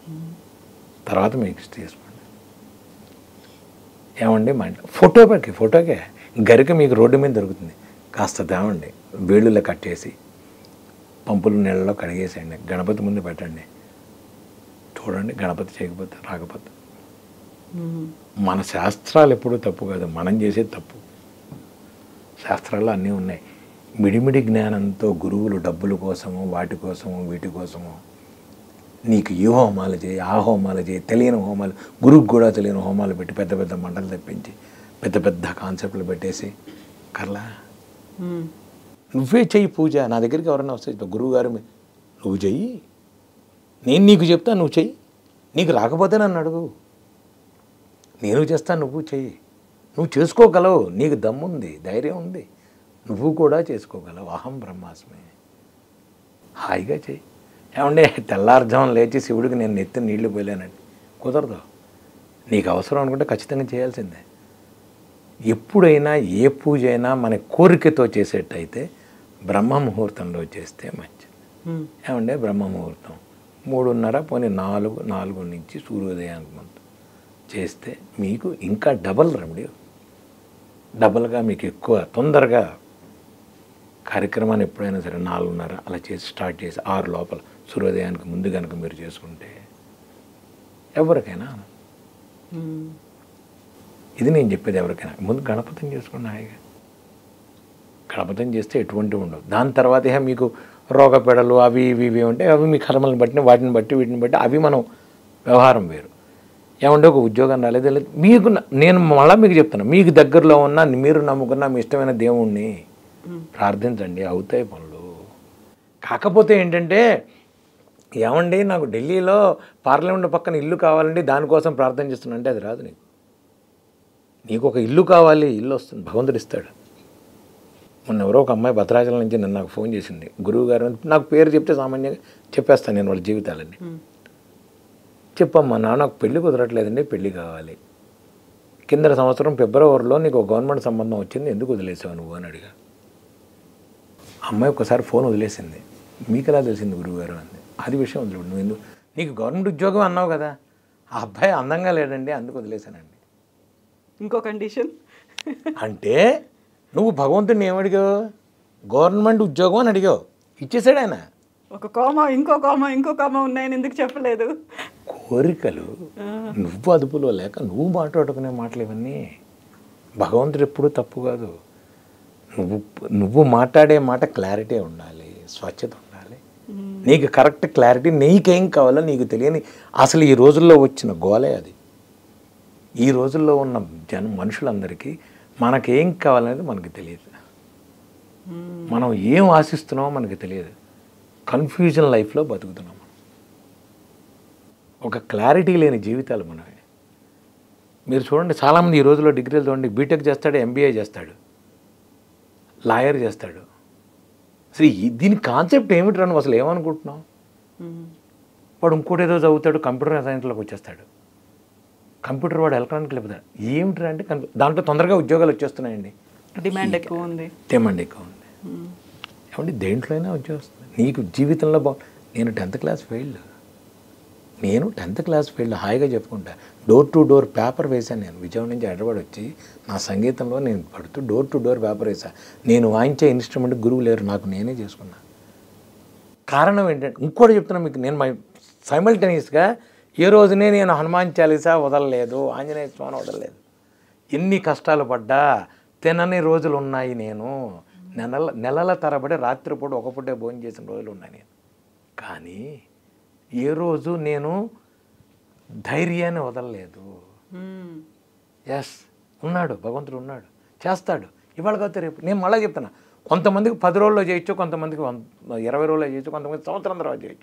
తర్వాత మీకు తీసుకోండి ఏమండి మా ఇంట్లో ఫోటో పెట్టి ఫోటోకే గరిక మీకు రోడ్డు మీద దొరుకుతుంది కాస్త తేవండి వేళ్ళులో కట్టేసి పంపులు నీళ్ళలో కడిగేసేయండి గణపతి ముందు పెట్టండి చూడండి గణపతి చేయకపోతే రాకపోతే మ్మ్. మన శాస్త్రాలు ఎప్పుడూ తప్పు కాదు మనం చేసేది తప్పు శాస్త్రాలు అన్నీ ఉన్నాయి మిడిమిడి జ్ఞానంతో గురువులు డబ్బుల కోసము వాటి కోసము వీటి కోసము నీకు ఈ హోమాలు చేయి ఆ హోమాలు చేయి తెలియని హోమాలు గురువుకు కూడా తెలియని హోమాలు పెట్టి పెద్ద పెద్ద మంటలు తెప్పించి పెద్ద పెద్ద కాన్సెప్ట్లు పెట్టేసి కర్లా మ్మ్. నువ్వే చెయ్యి పూజ నా దగ్గరికి ఎవరైనా వస్తే గురువు గారు మీ- నువ్వు చెయ్యి నేను నీకు చెప్తా నువ్వు చెయ్యి నీకు రాకపోతే నన్ను అడుగు నేను చేస్తాను నువ్వు చెయ్యి నువ్వు చేసుకోగలవు నీకు దమ్ముంది ధైర్యం ఉంది నువ్వు కూడా చేసుకోగలవు అహం బ్రహ్మాస్మి హాయిగా చెయ్యి ఏమంటే తెల్లారుజామున లేచి శివుడికి నేను నెత్తి నీళ్లు పోయలేనండి కుదరదు నీకు అవసరం అనుకుంటే ఖచ్చితంగా చేయాల్సిందే ఎప్పుడైనా ఏ పూజ అయినా మన కోరికతో చేసేటైతే బ్రహ్మ ముహూర్తంలో చేస్తే మంచిది మ్మ్. ఏమంటే బ్రహ్మ ముహూర్తం మూడున్నర పోనీ నాలుగు నాలుగు నుంచి సూర్యోదయానికి ముందు చేస్తే మీకు ఇంకా డబల్ రెమెడీ డబల్గా మీకు ఎక్కువ తొందరగా కార్యక్రమాన్ని ఎప్పుడైనా సరే నాలుగున్నర అలా చేసి స్టార్ట్ చేసి ఆరు లోపల సూర్యోదయానికి ముందు కనుక మీరు చేసుకుంటే ఎవరికైనా మ్మ్. ఇది నేను చెప్పేది ఎవరికైనా ముందు గణపతిని చేసుకోండి హాయిగా గణపతం చేస్తే ఎటువంటి ఉండవు దాని తర్వాత ఇక మీకు రోగపెడలు అవి ఇవి ఇవి ఉంటాయి అవి మీ కర్మలను బట్టి వాటిని బట్టి వీటిని బట్టి అవి మనం వ్యవహారం వేరు ఏమంటే ఒక ఉద్యోగం రాలేదు లేదు మీకు న- నేను మళ్ళీ మీకు చెప్తాను మీకు దగ్గరలో ఉన్న మీరు నమ్ముకున్న మీ ఇష్టమైన దేవుణ్ణి ప్రార్థించండి అవుతాయి పనులు కాకపోతే ఏంటంటే ఏమండి నాకు ఢిల్లీలో పార్లమెంట్ పక్కన ఇల్లు కావాలండి దానికోసం ప్రార్థన చేస్తున్నా అంటే అది రాదు నీకు నీకు ఒక ఇల్లు కావాలి ఇల్లు వస్తుంది భగవంతుడు ఇస్తాడు మొన్న ఎవరో ఒక అమ్మాయి భద్రాచలం నుంచి నన్ను నాకు ఫోన్ చేసింది గురువు గారు నాకు పేరు చెప్తే సామాన్యంగా చెప్పేస్తాను నేను వాళ్ళ జీవితాలన్నీ చెప్పమ్మా నా నాకు పెళ్లి కుదరట్లేదండి పెళ్లి కావాలి కింద సంవత్సరం ఫిబ్రవరిలో నీకు ఒక గవర్నమెంట్ సంబంధం వచ్చింది ఎందుకు వదిలేసావు నువ్వు అని అడిగా అమ్మాయి ఒకసారి ఫోన్ వదిలేసింది మీకు ఎలా తెలిసింది గురువుగారు అంది అది విషయం వదిలేడు నువ్వు ఎందుకు నీకు గవర్నమెంట్ ఉద్యోగం అన్నావు కదా ఆ అబ్బాయి అందంగా లేడండి అందుకు వదిలేశానండి ఇంకో కండిషన్ అంటే నువ్వు భగవంతుడిని ఏమడిగావు గవర్నమెంట్ ఉద్యోగం అని అడిగావు ఇచ్చేసాడు ఆయన ఒక కోమ ఇంకో కోమ ఇంకో కోమ ఉన్నాయని ఎందుకు చెప్పలేదు కోరికలు నువ్వు అదుపులో లేక నువ్వు మాట్లాడుకునే మాటలు ఇవన్నీ భగవంతుడు ఎప్పుడూ తప్పు కాదు నువ్వు నువ్వు మాట్లాడే మాట క్లారిటీ ఉండాలి స్వచ్ఛత ఉండాలి నీకు కరెక్ట్ క్లారిటీ నీకేం కావాలో నీకు తెలియని అసలు ఈ రోజుల్లో వచ్చిన గోలే అది ఈ రోజుల్లో ఉన్న జన మనుషులందరికీ మనకేం కావాలనేది మనకు తెలియదు మనం ఏం ఆశిస్తున్నామో మనకు తెలియదు కన్ఫ్యూజన్ లైఫ్లో బతుకుతున్నాం మనం. ఒక క్లారిటీ లేని జీవితాలు మనవి మీరు చూడండి చాలామంది ఈ రోజుల్లో డిగ్రీలు చూడండి బీటెక్ చేస్తాడు ఎంబీఏ చేస్తాడు లాయర్ చేస్తాడు అసలు ఈ- దీని కాన్సెప్ట్ ఏమిటి నువ్వు అసలు ఏమనుకుంటున్నావు వాడు ఇంకోటి ఏదో చదువుతాడు కంప్యూటర్ సైన్స్లోకి వచ్చేస్తాడు కంప్యూటర్ వాడు ఎలక్ట్రానిక్ లేపుతాడు ఏమిటి అంటే కన్ఫ్యూ- దాంట్లో తొందరగా ఉద్యోగాలు వచ్చేస్తున్నాయండి డిమాండ్ ఎక్కువ ఉంది డిమాండ్ ఎక్కువ ఉంది ఏమండి దేంట్లో అయినా ఉద్యోగం వస్తుంది నీకు జీవితంలో బా నేను టెన్త్ క్లాస్ ఫెయిల్డ్ నేను టెన్త్ క్లాస్ ఫెయిల్డ్ హాయిగా చెప్పుకుంటా డోర్ టు డోర్ పేపర్ వేశాను నేను విజయవాడ నుంచి హైదరాబాద్ వచ్చి నా సంగీతంలో నేను పడుతూ డోర్ టు డోర్ పేపర్ వేసా నేను వాయించే ఇన్స్ట్రుమెంట్ గురువు లేరు నాకు నేనే చేసుకున్నా కారణం ఏంటంటే ఇంకోటి చెప్తున్నా మీకు నేను మై సైమల్టేనియస్గా ఏ రోజునే నేను హనుమాన్ చాలీసా వదలలేదు ఆంజనేయ స్వామి వదలలేదు ఎన్ని కష్టాలు పడ్డా తినని రోజులు ఉన్నాయి నేను నెలల నెలల తరబడి రాత్రిపూట ఒక పూటే భోజనం చేసిన రోజులు ఉన్నాయి నేను కానీ ఏ రోజు నేను ధైర్యాన్ని వదలలేదు మ్మ్. ఎస్ ఉన్నాడు భగవంతుడు ఉన్నాడు చేస్తాడు ఇవాళ కాదు రేపు నేను మళ్ళీ చెప్తున్నా కొంతమందికి పది రోజుల్లో చేయొచ్చు కొంతమందికి వంద ఇరవై రోజుల్లో చేయొచ్చు కొంతమంది సంవత్సరం తర్వాత చేయొచ్చు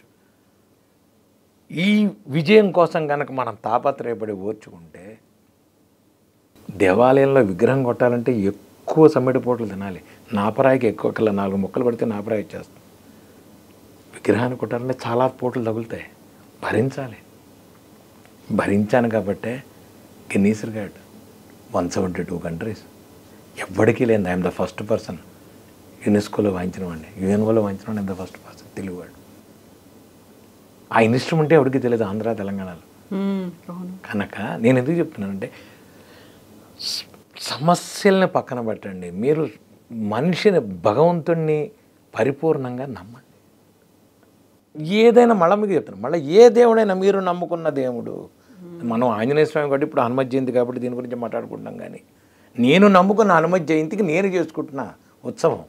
ఈ విజయం కోసం కనుక మనం తాపత్రయపడి ఓర్చుకుంటే దేవాలయంలో విగ్రహం కొట్టాలంటే ఎక్కువ సమ్మిడి పోట్లు తినాలి నాపరాయికి ఎక్కువ కిలో నాలుగు ముక్కలు పడితే నాపరాయి వచ్చేస్తుంది విగ్రహాన్ని కొట్టాలంటే చాలా పోట్లు తగులుతాయి భరించాలి భరించాను కాబట్టే Guinness record one seventy two countries ఎవ్వడికి లేదు ఐఎమ్ ద ఫస్ట్ పర్సన్ యునెస్కోలో వాయించిన వాడిని యుఎన్ఓలో వాయించిన వాడిని ద ఫస్ట్ పర్సన్ తెలుగువాడు ఆ ఇన్స్ట్రుమెంటే ఎవరికి తెలియదు ఆంధ్ర తెలంగాణలో మ్మ్. అవును కనుక నేను ఎందుకు చెప్తున్నానంటే స- సమస్యల్ని పక్కన పెట్టండి మీరు మనిషిని భగవంతుణ్ణి పరిపూర్ణంగా నమ్మండి ఏదైనా మళ్ళీ మీకు చెప్తాను మళ్ళీ ఏ దేవుడైనా మీరు నమ్ముకున్న దేవుడు మనం ఆంజనేయ స్వామి కాబట్టి ఇప్పుడు హనుమత్ జయంతి కాబట్టి దీని గురించి మాట్లాడుకుంటాం కానీ నేను నమ్ముకున్న హనుమత్ జయంతికి నేను చేసుకుంటున్న ఉత్సవం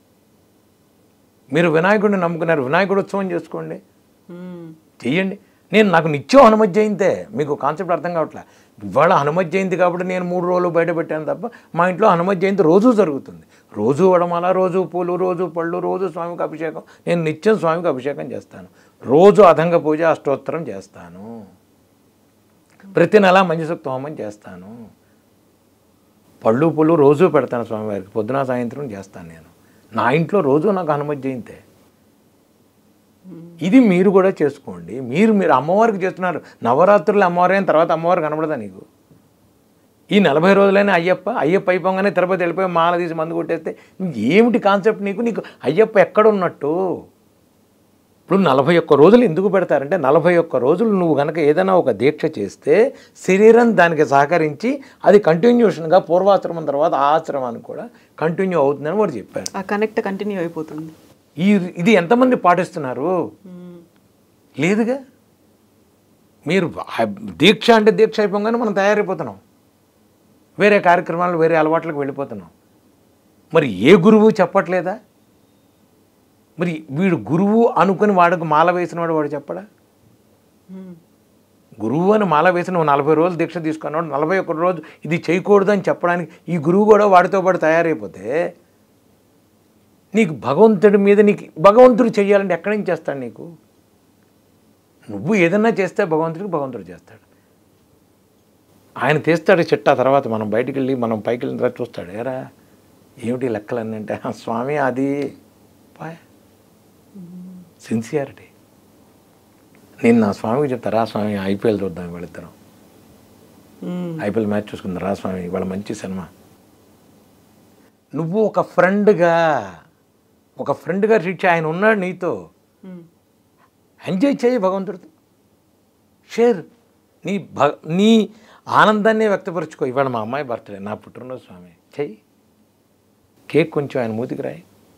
మీరు వినాయకుడిని నమ్ముకున్నారు వినాయకుడు ఉత్సవం చేసుకోండి మ్మ్. చెయ్యండి నేను నాకు నిత్యం హనుమత్ జయంతే మీకు కాన్సెప్ట్ అర్థం కావట్లే ఇవాళ హనుమత్ జయంతి కాబట్టి నేను మూడు రోజులు బయట పెట్టాను తప్ప మా ఇంట్లో హనుమత్ జయంతి రోజు జరుగుతుంది రోజు వడమాల రోజు పూలు రోజు పళ్ళు రోజు స్వామికి అభిషేకం నేను నిత్యం స్వామికి అభిషేకం చేస్తాను రోజు అధంగ పూజ అష్టోత్తరం చేస్తాను ప్రతి నెల మంజుసక్త హోమం చేస్తాను పళ్ళు పూలు రోజు పెడతాను స్వామివారికి పొద్దున సాయంత్రం చేస్తాను నేను నా ఇంట్లో రోజు నాకు హనుమత్ జయంతే ఇది మీరు కూడా చేసుకోండి మీరు మీరు అమ్మవారికి చేస్తున్నారు నవరాత్రులు అమ్మవారు అయిన తర్వాత అమ్మవారు కనబడదా నీకు ఈ నలభై రోజులైనా అయ్యప్ప అయ్యప్ప అయిపోగానే తిరుపతి వెళ్ళిపోయి మాల తీసి మందు కొట్టేస్తే నీకు ఏమిటి కాన్సెప్ట్ నీకు నీకు అయ్యప్ప ఎక్కడ ఉన్నట్టు ఇప్పుడు నలభై ఒక్క రోజులు ఎందుకు పెడతారంటే నలభై ఒక్క రోజులు నువ్వు కనుక ఏదైనా ఒక దీక్ష చేస్తే శరీరం దానికి సహకరించి అది కంటిన్యూషన్గా పూర్వాశ్రమం తర్వాత ఆ ఆశ్రమానికి కూడా కంటిన్యూ అవుతుందని వాడు చెప్పారు ఆ కనెక్ట్ కంటిన్యూ అయిపోతుంది ఈ ఇది ఎంతమంది పాటిస్తున్నారు మ్మ్. లేదుగా మీరు ఆ దీక్ష అంటే దీక్ష అయిపోగానే మనం తయారైపోతున్నాం వేరే కార్యక్రమాలు వేరే అలవాట్లకు వెళ్ళిపోతున్నాం మరి ఏ గురువు చెప్పట్లేదా మరి వీడు గురువు అనుకుని వాడికి మాల వేసిన వాడు వాడు చెప్పడా మ్మ్. గురువు అని మాల వేసి నువ్వు నలభై రోజులు దీక్ష తీసుకున్నాడు నలభై ఒక్క రోజు ఇది చేయకూడదు అని చెప్పడానికి ఈ గురువు కూడా వాడితో పాటు తయారైపోతే నీకు భగవంతుడి మీద నీకు భగవంతుడు చెయ్యాలంటే ఎక్కడి నుంచి చేస్తాడు నీకు నువ్వు ఏదన్నా చేస్తే భగవంతుడికి భగవంతుడు చేస్తాడు ఆయన తీస్తాడు చిట్టా తర్వాత మనం బయటికి వెళ్ళి మనం పైకి వెళ్ళిన తర్వాత చూస్తాడు ఏరా ఏమిటి లెక్కలన్నీ అంటే "ఆ, స్వామి అది పాయ్ సిన్సియారిటీ నేను నా స్వామికి చెప్తా రా స్వామి ఐపీఎల్ చూద్దాం వెళిద్దరం మ్మ్. ఐపీఎల్ మ్యాచ్ చూసుకుందాం రా స్వామి ఇవాళ మంచి సినిమా నువ్వు ఒక ఫ్రెండ్గా ఒక ఫ్రెండ్గా ట్రీట్ చేయి ఆయన ఉన్నాడు నీతో మ్మ్. ఎంజాయ్ చేయి భగవంతుడితో షేర్ నీ భ నీ ఆనందాన్ని వ్యక్తపరచుకో ఇవాళ మా అమ్మాయి బర్త్డే నా పుట్టినరోజు స్వామి చెయ్యి కేక్ కొంచెం ఆయన మూతికి రాయి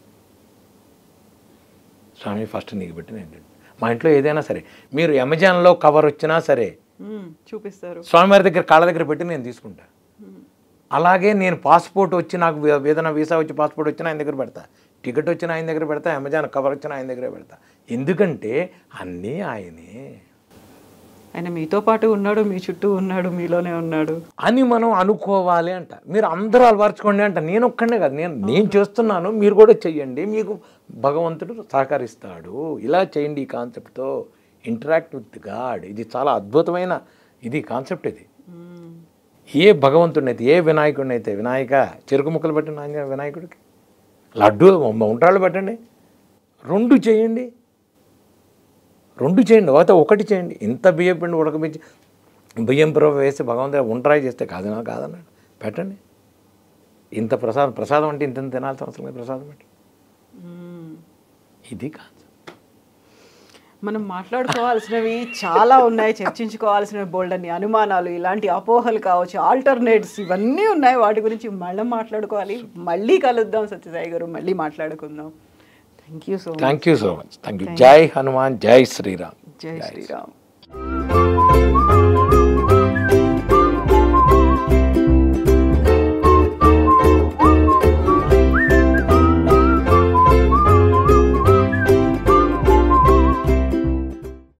స్వామి ఫస్ట్ నీకు పెట్టి నేను తింటా. మా ఇంట్లో ఏదైనా సరే మీరు అమెజాన్లో కవర్ వచ్చినా సరే మ్మ్. చూపిస్తారు స్వామివారి దగ్గర కాళ్ళ దగ్గర పెట్టి నేను తీసుకుంటా అలాగే నేను పాస్పోర్ట్ వచ్చి నాకు వే- ఏదైనా వీసా వచ్చి పాస్పోర్ట్ వచ్చినా ఆయన దగ్గర పెడతా టికెట్ వచ్చిన ఆయన దగ్గర పెడతా అమెజాన్ కవర్ వచ్చిన ఆయన దగ్గర పెడతా ఎందుకంటే అన్నీ ఆయనే ఆయన మీతో పాటు ఉన్నాడు మీ చుట్టూ ఉన్నాడు మీలోనే ఉన్నాడు అని మనం అనుకోవాలి అంట మీరు అందరూ అలవర్చుకోండి అంట నేను ఒక్కడే కాదు నేను నేను చేస్తున్నాను మీరు కూడా చెయ్యండి మీకు భగవంతుడు సహకరిస్తాడు ఇలా చేయండి ఈ కాన్సెప్ట్తో ఇంటరాక్ట్ విత్ గాడ్ ఇది చాలా అద్భుతమైన ఇది కాన్సెప్ట్ ఇది మ్మ్. ఏ భగవంతుడిని అయితే ఏ వినాయకుడిని అయితే వినాయక చెరుకు ముక్కలు పెట్టండి ఆంజనేయ వినాయకుడికి లడ్డు ఉండ్రాళ్ళు పెట్టండి రెండు చేయండి రెండు చేయండి అయితే ఒకటి చేయండి ఇంత బియ్యం పిండి ఉడకబెట్టి బియ్యం పిరవ వేసి భగవంతుడు ఉండ్రాయి చేస్తే కాదన్నా కాదన్నాడు పెట్టండి ఇంత ప్రసాదం ప్రసాదం అంటే ఇంత ఇంత తినాల్సిన అవసరం లేదు ప్రసాదం పెట్టి మ్మ్. ఇది కాదు మనం మాట్లాడుకోవాల్సినవి చాలా ఉన్నాయి చర్చించుకోవాల్సినవి బోల్డ్ అన్ని అనుమానాలు ఇలాంటి అపోహలు కావచ్చు ఆల్టర్నేట్స్ ఇవన్నీ ఉన్నాయి వాటి గురించి మళ్ళీ మాట్లాడుకోవాలి మళ్ళీ కలుద్దాం సత్యసాయి గారు మళ్ళీ మాట్లాడుకుందాం thank you so much thank you so much thank you Jai Hanuman జై శ్రీరామ్ జై శ్రీరామ్